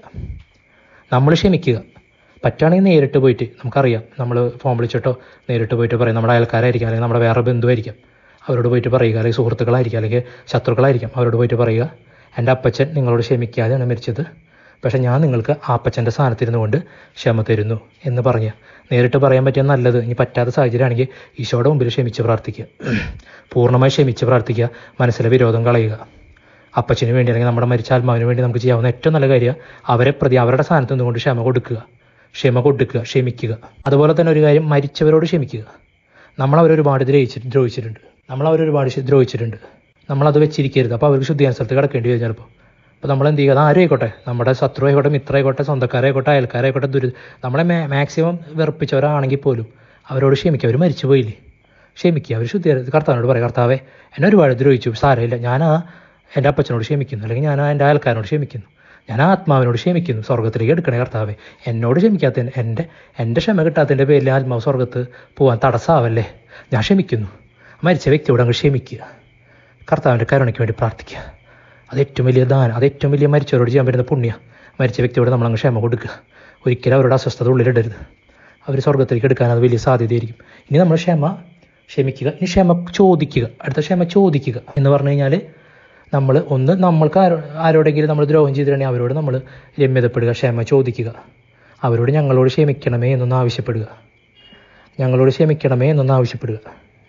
നമ്മൾ ക്ഷമിക്കുക പറ്റുകയാണെങ്കിൽ നേരിട്ട് പോയിട്ട് നമുക്കറിയാം നമ്മൾ ഫോൺ വിളിച്ചിട്ടോ നേരിട്ട് പോയിട്ട് പറയും നമ്മുടെ അയൽക്കാരായിരിക്കാം അല്ലെങ്കിൽ നമ്മുടെ വേറെ ബന്ധുവായിരിക്കാം അവരോട് പോയിട്ട് പറയുക അല്ലെങ്കിൽ സുഹൃത്തുക്കളായിരിക്കാം അല്ലെങ്കിൽ ശത്രുക്കളായിരിക്കാം അവരോട് പോയിട്ട് പറയുക എൻ്റെ അപ്പച്ചൻ നിങ്ങളോട് ക്ഷമിക്കാതെയാണ് മരിച്ചത് പക്ഷേ ഞാൻ നിങ്ങൾക്ക് ആ അപ്പച്ചൻ്റെ സ്ഥാനത്തിരുന്നു കൊണ്ട് ക്ഷമ തരുന്നു എന്ന് പറഞ്ഞ് നേരിട്ട് പറയാൻ പറ്റിയ നല്ലത് ഇനി പറ്റാത്ത സാഹചര്യമാണെങ്കിൽ ഈശോയുടെ മുമ്പിൽ ക്ഷമിച്ച് പ്രാർത്ഥിക്കുക പൂർണ്ണമായി ക്ഷമിച്ച് പ്രാർത്ഥിക്കുക മനസ്സിലെ വിരോധം കളയുക അപ്പച്ചന് വേണ്ടി അല്ലെങ്കിൽ നമ്മുടെ മരിച്ച ആത്മാവിന് വേണ്ടി നമുക്ക് ചെയ്യാവുന്ന ഏറ്റവും നല്ല കാര്യം അവരെ പ്രതി അവരുടെ സ്ഥാനത്ത് നിന്നുകൊണ്ട് ക്ഷമ കൊടുക്കുക ക്ഷമ കൊടുക്കുക ക്ഷമിക്കുക അതുപോലെ തന്നെ ഒരു കാര്യം മരിച്ചവരോട് ക്ഷമിക്കുക നമ്മൾ അവരെ ഒരുപാട് ദ്രോഹിച്ചിട്ട് ദ്രോഹിച്ചിട്ടുണ്ട് നമ്മൾ അവരെ ഒരുപാട് ശി- ദ്രോഹിച്ചിട്ടുണ്ട് നമ്മളത് വെച്ചിരിക്കരുത് അപ്പോൾ അവർക്ക് ശുദ്ധിയാൻ സ്ഥലത്ത് കിടക്കേണ്ടി വരും ചിലപ്പോൾ അപ്പോൾ നമ്മൾ എന്ത് ചെയ്യുക അത് ആരും ആയിക്കോട്ടെ നമ്മുടെ ശത്രു ആയിക്കോട്ടെ മിത്രമായിക്കോട്ടെ സ്വന്തക്കാരായിക്കോട്ടെ അയൽക്കാരായിക്കോട്ടെ ദുരി നമ്മളെ മാക്സിമം വെറുപ്പിച്ചവരാണെങ്കിൽ പോലും അവരോട് ക്ഷമിക്കുക അവർ മരിച്ചു പോയില്ലേ ക്ഷമിക്കുക അവർ ശുദ്ധി കർത്താവിനോട് പറയാം കർത്താവേ എന്നെ ഒരുപാട് ദ്രോഹിച്ചു സാരമില്ല ഞാൻ ആ എൻ്റെ അപ്പച്ചനോട് ക്ഷമിക്കുന്നു അല്ലെങ്കിൽ ഞാൻ ആ എൻ്റെ അയൽക്കാരനോട് ക്ഷമിക്കുന്നു ഞാൻ ആ ആത്മാവിനോട് ക്ഷമിക്കുന്നു സ്വർഗത്തിലേക്ക് എടുക്കണേ കർത്താവേ എന്നോട് ക്ഷമിക്കാത്ത എൻ്റെ എൻ്റെ ക്ഷമ കിട്ടാത്തതിൻ്റെ പേരിൽ ആത്മാവ് സ്വർഗത്ത് പോകാൻ തടസ്സമാവല്ലേ ഞാൻ ക്ഷമിക്കുന്നു മരിച്ച വ്യക്തിയോട് അങ്ങ് ക്ഷമിക്കുക കർത്താവിൻ്റെ കരുണയ്ക്ക് വേണ്ടി പ്രാർത്ഥിക്കുക അത് ഏറ്റവും വലിയ ദാനം അത് ഏറ്റവും വലിയ മരിച്ചവരോട് ചെയ്യാൻ പറ്റുന്ന പുണ്യ മരിച്ച വ്യക്തിയോട് നമ്മൾ അങ്ങ് ക്ഷമ കൊടുക്കുക ഒരിക്കലും അവരുടെ അസ്വസ്ഥത ഉള്ളിലിടരുത് അവർ സ്വർഗത്തിലേക്ക് എടുക്കാൻ അത് വലിയ സാധ്യതയായിരിക്കും ഇനി നമ്മൾ ക്ഷമ ക്ഷമിക്കുക ഇനി ക്ഷമ ചോദിക്കുക അടുത്ത ക്ഷമ ചോദിക്കുക എന്ന് പറഞ്ഞു കഴിഞ്ഞാൽ നമ്മൾ ഒന്ന് നമ്മൾക്ക് ആരോ ആരോടെങ്കിലും നമ്മൾ ദ്രോഹം ചെയ്തിട്ടുണ്ടെങ്കിൽ അവരോട് നമ്മൾ രമ്യതപ്പെടുക ക്ഷമ ചോദിക്കുക അവരോട് ഞങ്ങളോട് ക്ഷമിക്കണമേ എന്നൊന്ന് ആവശ്യപ്പെടുക ഞങ്ങളോട് ക്ഷമിക്കണമേ എന്നൊന്ന് ആവശ്യപ്പെടുക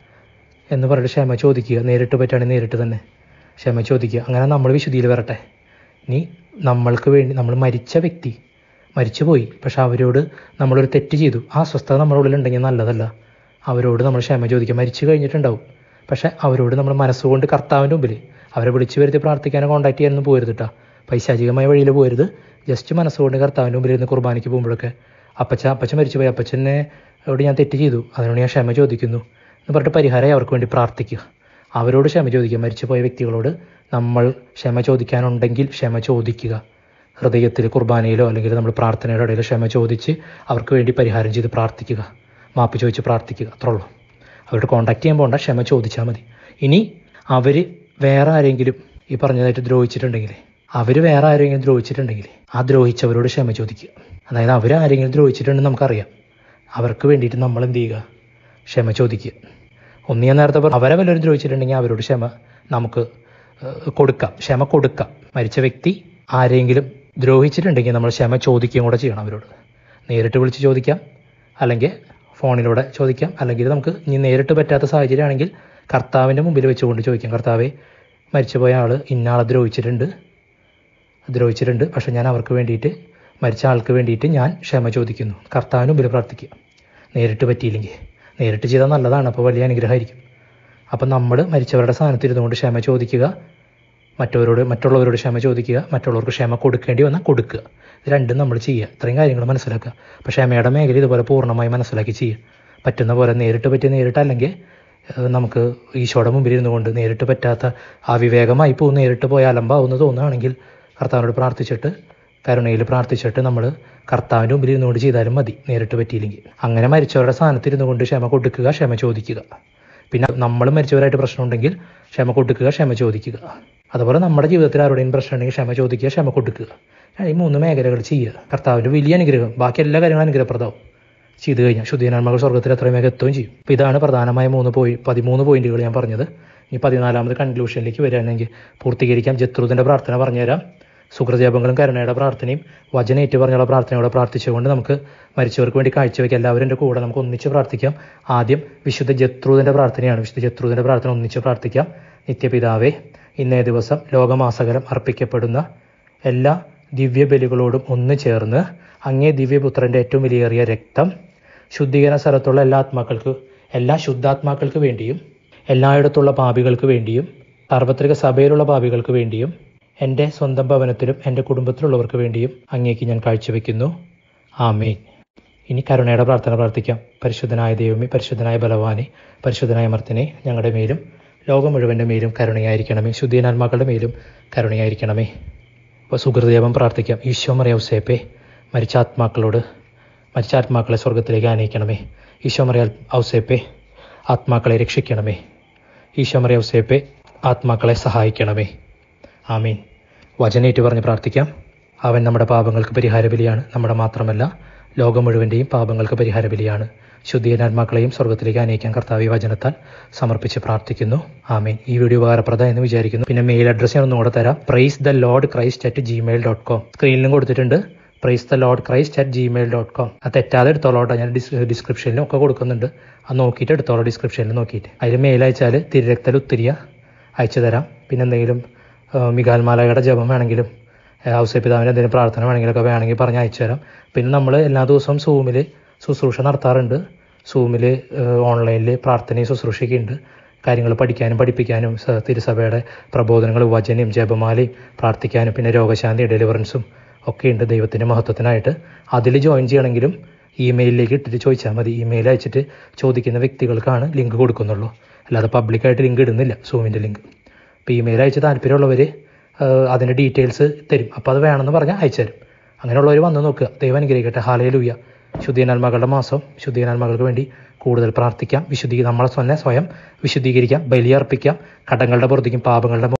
എന്ന് പറഞ്ഞിട്ട് ക്ഷമ ചോദിക്കുക നേരിട്ട് പറ്റുകയാണെങ്കിൽ നേരിട്ട് തന്നെ ക്ഷമ ചോദിക്കുക അങ്ങനെ നമ്മൾ വിശുദ്ധിയിൽ വരട്ടെ ഇനി നമ്മൾക്ക് വേണ്ടി നമ്മൾ മരിച്ച വ്യക്തി മരിച്ചുപോയി പക്ഷെ അവരോട് നമ്മളൊരു തെറ്റ് ചെയ്തു ആ സ്വസ്ഥത നമ്മുടെ ഉള്ളിലുണ്ടെങ്കിൽ നല്ലതല്ല അവരോട് നമ്മൾ ക്ഷമ ചോദിക്കുക മരിച്ചു കഴിഞ്ഞിട്ടുണ്ടാവും പക്ഷെ അവരോട് നമ്മൾ മനസ്സുകൊണ്ട് കർത്താവിൻ്റെ മുമ്പിൽ അവരെ വിളിച്ചു വരുത്തി പ്രാർത്ഥിക്കാനോ കോൺടാക്ട് ചെയ്യാനൊന്നും പോരുത് കേട്ടോ പൈശാചികമായ വഴിയിൽ പോരുത് ജസ്റ്റ് മനസ്സുകൊണ്ട് കർത്താവിൻ്റെ മുമ്പിൽ ഇരുന്ന് കുർബാനയ്ക്ക് പോകുമ്പോഴൊക്കെ അപ്പച്ച അപ്പച്ച മരിച്ചുപോയി അപ്പച്ചനെ അവിടെ ഞാൻ തെറ്റ് ചെയ്തു അതിനോട് ഞാൻ ക്ഷമ ചോദിക്കുന്നു എന്ന് പറഞ്ഞിട്ട് പരിഹാരമായി അവർക്ക് വേണ്ടി പ്രാർത്ഥിക്കുക അവരോട് ക്ഷമ ചോദിക്കുക മരിച്ചുപോയ വ്യക്തികളോട് നമ്മൾ ക്ഷമ ചോദിക്കാനുണ്ടെങ്കിൽ ക്ഷമ ചോദിക്കുക ഹൃദയത്തിൽ കുർബാനയിലോ അല്ലെങ്കിൽ നമ്മൾ പ്രാർത്ഥനയുടെ ഇടയിൽ ക്ഷമ ചോദിച്ച് അവർക്ക് വേണ്ടി പരിഹാരം ചെയ്ത് പ്രാർത്ഥിക്കുക മാപ്പ് ചോദിച്ച് പ്രാർത്ഥിക്കുക അത്രേ ഉള്ളൂ അവരോട് കോൺടാക്ട് ചെയ്യാൻ പോകണ്ട ക്ഷമ ചോദിച്ചാൽ മതി ഇനി അവർ വേറെ ആരെങ്കിലും ഈ പറഞ്ഞതായിട്ട് ദ്രോഹിച്ചിട്ടുണ്ടെങ്കിൽ അവർ വേറെ ആരെങ്കിലും ദ്രോഹിച്ചിട്ടുണ്ടെങ്കിൽ ആ ദ്രോഹിച്ചവരോട് ക്ഷമ ചോദിക്കുക അതായത് അവർ ആരെങ്കിലും ദ്രോഹിച്ചിട്ടുണ്ടെന്ന് നമുക്കറിയാം അവർക്ക് വേണ്ടിയിട്ട് നമ്മൾ എന്ത് ചെയ്യുക ക്ഷമ ചോദിക്കുക ഒന്ന് ഞാൻ നേരത്തെ പറഞ്ഞു അവരെ വല്ലവരും ദ്രോഹിച്ചിട്ടുണ്ടെങ്കിൽ അവരോട് ക്ഷമ നമുക്ക് ഏഹ്, കൊടുക്കാം ക്ഷമ കൊടുക്കാം മരിച്ച വ്യക്തി ആരെങ്കിലും ദ്രോഹിച്ചിട്ടുണ്ടെങ്കിൽ നമ്മൾ ക്ഷമ ചോദിക്കുകയും കൂടെ ചെയ്യണം അവരോട് നേരിട്ട് വിളിച്ച് ചോദിക്കാം അല്ലെങ്കിൽ ഫോണിലൂടെ ചോദിക്കാം അല്ലെങ്കിൽ നമുക്ക് ഇനി നേരിട്ട് പറ്റാത്ത സാഹചര്യമാണെങ്കിൽ കർത്താവിൻ്റെ മുമ്പിൽ വെച്ചുകൊണ്ട് ചോദിക്കാം കർത്താവെ മരിച്ചുപോയ ആൾ ഇന്നാളെ ദ്രോഹിച്ചിട്ടുണ്ട് ദ്രോഹിച്ചിട്ടുണ്ട് പക്ഷെ ഞാൻ അവർക്ക് വേണ്ടിയിട്ട് മരിച്ച ആൾക്ക് വേണ്ടിയിട്ട് ഞാൻ ക്ഷമ ചോദിക്കുന്നു കർത്താവിന് മുമ്പിൽ പ്രാർത്ഥിക്കുക നേരിട്ട് പറ്റിയില്ലെങ്കിൽ നേരിട്ട് ചെയ്താൽ നല്ലതാണ് അപ്പോൾ വലിയ അനുഗ്രഹമായിരിക്കും അപ്പം നമ്മൾ മരിച്ചവരുടെ സ്ഥാനത്ത് ഇരുന്നുകൊണ്ട് ക്ഷമ ചോദിക്കുക മറ്റവരോട് മറ്റുള്ളവരോട് ക്ഷമ ചോദിക്കുക മറ്റുള്ളവർക്ക് ക്ഷമ കൊടുക്കേണ്ടി വന്നാൽ കൊടുക്കുക ഇത് രണ്ടും നമ്മൾ ചെയ്യുക ഇത്രയും കാര്യങ്ങൾ മനസ്സിലാക്കുക അപ്പോൾ ക്ഷമയുടെ മേഖല ഇതുപോലെ പൂർണ്ണമായി മനസ്സിലാക്കി ചെയ്യുക പറ്റുന്ന പോലെ നേരിട്ട് പറ്റി നേരിട്ടല്ലെങ്കിൽ ഏഹ് നമുക്ക് ഈശോയുടെ മുമ്പിൽ ഇരുന്നു കൊണ്ട് നേരിട്ട് പറ്റാത്ത അവിവേകമായി പോകും നേരിട്ട് പോയി അലമ്പാവുമെന്ന് തോന്നുകയാണെങ്കിൽ കർത്താവിനോട് പ്രാർത്ഥിച്ചിട്ട് കരുണയിൽ പ്രാർത്ഥിച്ചിട്ട് നമ്മൾ കർത്താവിൻ്റെ മുമ്പിൽ ഇരുന്നുകൊണ്ട് ചെയ്താലും മതി നേരിട്ട് പറ്റിയില്ലെങ്കിൽ അങ്ങനെ മരിച്ചവരുടെ സ്ഥാനത്ത് ഇരുന്നു കൊണ്ട് ക്ഷമ കൊടുക്കുക ക്ഷമ ചോദിക്കുക പിന്നെ നമ്മൾ മരിച്ചവരായിട്ട് പ്രശ്നമുണ്ടെങ്കിൽ ക്ഷമ കൊടുക്കുക ക്ഷമ ചോദിക്കുക അതുപോലെ നമ്മുടെ ജീവിതത്തിൽ ആരുടെയും പ്രശ്നം ഉണ്ടെങ്കിൽ ക്ഷമ ചോദിക്കുക ക്ഷമ കൊടുക്കുക ഈ മൂന്ന് മേഖലകൾ ചെയ്യുക കർത്താവിൻ്റെ വലിയ അനുഗ്രഹം ബാക്കി എല്ലാ കാര്യങ്ങളും അനുഗ്രഹപ്രദവും ചെയ്തു കഴിഞ്ഞാൽ ശുദ്ധീനാത്മകൾ സ്വർഗത്തിൽ എത്രയും വേഗം എത്തുകയും ചെയ്യും അപ്പോൾ ഇതാണ് പ്രധാനമായ മൂന്ന് പോയി പതിമൂന്ന് പോയിന്റുകൾ ഞാൻ പറഞ്ഞത് ഇനി പതിനാലാമത് കൺക്ലൂഷനിലേക്ക് വരികയാണെങ്കിൽ പൂർത്തീകരിക്കാം ജത്രുതിൻ്റെ പ്രാർത്ഥന പറഞ്ഞുതരാം സുഹൃജപങ്ങളും കരുണയുടെ പ്രാർത്ഥനയും വചനേറ്റ് പറഞ്ഞുള്ള പ്രാർത്ഥനയോടെ പ്രാർത്ഥിച്ചുകൊണ്ട് നമുക്ക് മരിച്ചവർക്ക് വേണ്ടി കാഴ്ചവെക്കാം എല്ലാവരും എൻ്റെ കൂടെ നമുക്ക് ഒന്നിച്ച് പ്രാർത്ഥിക്കാം ആദ്യം വിശുദ്ധ ജത്രൂതിൻ്റെ പ്രാർത്ഥനയാണ് വിശുദ്ധ ജത്രൂതിൻ്റെ പ്രാർത്ഥന ഒന്നിച്ച് പ്രാർത്ഥിക്കാം നിത്യപിതാവേ ഇന്നേ ദിവസം ലോകമാസകരം അർപ്പിക്കപ്പെടുന്ന എല്ലാ ദിവ്യബലികളോടും ഒന്ന് ചേർന്ന് അങ്ങേ ദിവ്യപുത്രൻ്റെ ഏറ്റവും വിലയേറിയ രക്തം ശുദ്ധീകരണ സ്ഥലത്തുള്ള എല്ലാ ആത്മാക്കൾക്ക് എല്ലാ ശുദ്ധാത്മാക്കൾക്ക് വേണ്ടിയും എല്ലായിടത്തുള്ള പാപികൾക്ക് വേണ്ടിയും സാർവത്രിക സഭയിലുള്ള പാപികൾക്ക് വേണ്ടിയും എൻ്റെ സ്വന്തം ഭവനത്തിലും എൻ്റെ കുടുംബത്തിലുള്ളവർക്ക് വേണ്ടിയും അങ്ങേക്ക് ഞാൻ കാഴ്ചവെക്കുന്നു ആമേൻ ഇനി കരുണയുടെ പ്രാർത്ഥന പ്രാർത്ഥിക്കാം പരിശുദ്ധനായ ദൈവമേ പരിശുദ്ധനായ ബലവാനെ പരിശുദ്ധനായ മർത്തിനെ ഞങ്ങളുടെ മേലും ലോകം മുഴുവൻ്റെ മേലും കരുണയായിരിക്കണമേ ശുദ്ധീനാത്മാക്കളുടെ മേലും കരുണയായിരിക്കണമേ അപ്പോൾ സുഹൃദേവം പ്രാർത്ഥിക്കാം ഈശോ മറിയൗസേപ്പെ മരിച്ച ആത്മാക്കളോട് മരിച്ച ആത്മാക്കളെ സ്വർഗത്തിലേക്ക് ആനയിക്കണമേ ഈശോ മറിയ ഔസേപ്പെ ആത്മാക്കളെ രക്ഷിക്കണമേ ഈശോ മറിയ ഔസേപ്പെ ആത്മാക്കളെ സഹായിക്കണമേ ആമീൻ വചനേറ്റ് പറഞ്ഞ് പ്രാർത്ഥിക്കാം അവൻ നമ്മുടെ പാപങ്ങൾക്ക് പരിഹാര ബലിയാണ് നമ്മുടെ മാത്രമല്ല ലോകം മുഴുവൻ്റെയും പാപങ്ങൾക്ക് പരിഹാര ബലിയാണ് ശുദ്ധീനാത്മാക്കളെയും സ്വർഗത്തിലേക്ക് അനയിക്കാൻ കർത്താവ് ഈ വചനത്താൽ സമർപ്പിച്ച് പ്രാർത്ഥിക്കുന്നു ആമീൻ ഈ വീഡിയോ ഉപകാരപ്രദ എന്ന് വിചാരിക്കുന്നു പിന്നെ മെയിൽ അഡ്രസ്സ് ഞാൻ ഒന്നുകൂടെ തരാം praise the Lord Christ at Gmail dot com സ്ക്രീനിലും കൊടുത്തിട്ടുണ്ട് praise the Lord Christ at Gmail dot com അത് തെറ്റാതെ എടുത്തോളോട്ടോ ഞാൻ ഡിസ് ഡിസ്ക്രിപ്ഷനിലും ഒക്കെ കൊടുക്കുന്നുണ്ട് അത് നോക്കിയിട്ട് എടുത്തോളൂ ഡിസ്ക്രിപ്ഷനിൽ നോക്കിയിട്ട് അതിൽ മെയിൽ അയച്ചാൽ തിരുരക്തൽ ഉത്തിരിയ അയച്ചു തരാം പിന്നെ എന്തെങ്കിലും മികാൽമാലയുടെ ജപം വേണമെങ്കിലും ഔസേ പിതാവിൻ്റെ എന്തെങ്കിലും പ്രാർത്ഥന വേണമെങ്കിലൊക്കെ വേണമെങ്കിൽ പറഞ്ഞ് അയച്ചു തരാം പിന്നെ നമ്മൾ എല്ലാ ദിവസവും സൂമിൽ ശുശ്രൂഷ നടത്താറുണ്ട് സൂമിൽ ഓൺലൈനിൽ പ്രാർത്ഥനയും ശുശ്രൂഷയൊക്കെ ഉണ്ട് കാര്യങ്ങൾ പഠിക്കാനും പഠിപ്പിക്കാനും സ- തിരുസഭയുടെ പ്രബോധനങ്ങൾ വചനയും ജപമാലയും പ്രാർത്ഥിക്കാനും പിന്നെ രോഗശാന്തി ഡെലിവറൻസും ഒക്കെ ഉണ്ട് ദൈവത്തിൻ്റെ മഹത്വത്തിനായിട്ട് അതിൽ ജോയിൻ ചെയ്യണമെങ്കിലും ഇമെയിലിലേക്ക് ഇട്ടിട്ട് ചോദിച്ചാൽ മതി ഇമെയിൽ അയച്ചിട്ട് ചോദിക്കുന്ന വ്യക്തികൾക്കാണ് ലിങ്ക് കൊടുക്കുന്നുള്ളൂ അല്ലാതെ പബ്ലിക്കായിട്ട് ലിങ്ക് ഇടുന്നില്ല സൂമിൻ്റെ ലിങ്ക് അപ്പോൾ ഇമെയിൽ അയച്ച് താല്പര്യമുള്ളവർ അതിൻ്റെ ഡീറ്റെയിൽസ് തരും അപ്പോൾ അത് വേണമെന്ന് പറഞ്ഞാൽ അയച്ചു തരും അങ്ങനെയുള്ളവർ വന്ന് നോക്കുക ദൈവം അനുഗ്രഹിക്കട്ടെ ഹാലേ ലൂയ ശുദ്ധീനാത്മകളുടെ മാസം ശുദ്ധീനാത്മകൾക്ക് വേണ്ടി കൂടുതൽ പ്രാർത്ഥിക്കാം വിശുദ്ധീ നമ്മളെ തന്നെ സ്വയം വിശുദ്ധീകരിക്കാം ബലിയർപ്പിക്കാം കടങ്ങളുടെ പുറത്തേക്കും പാപങ്ങളുടെ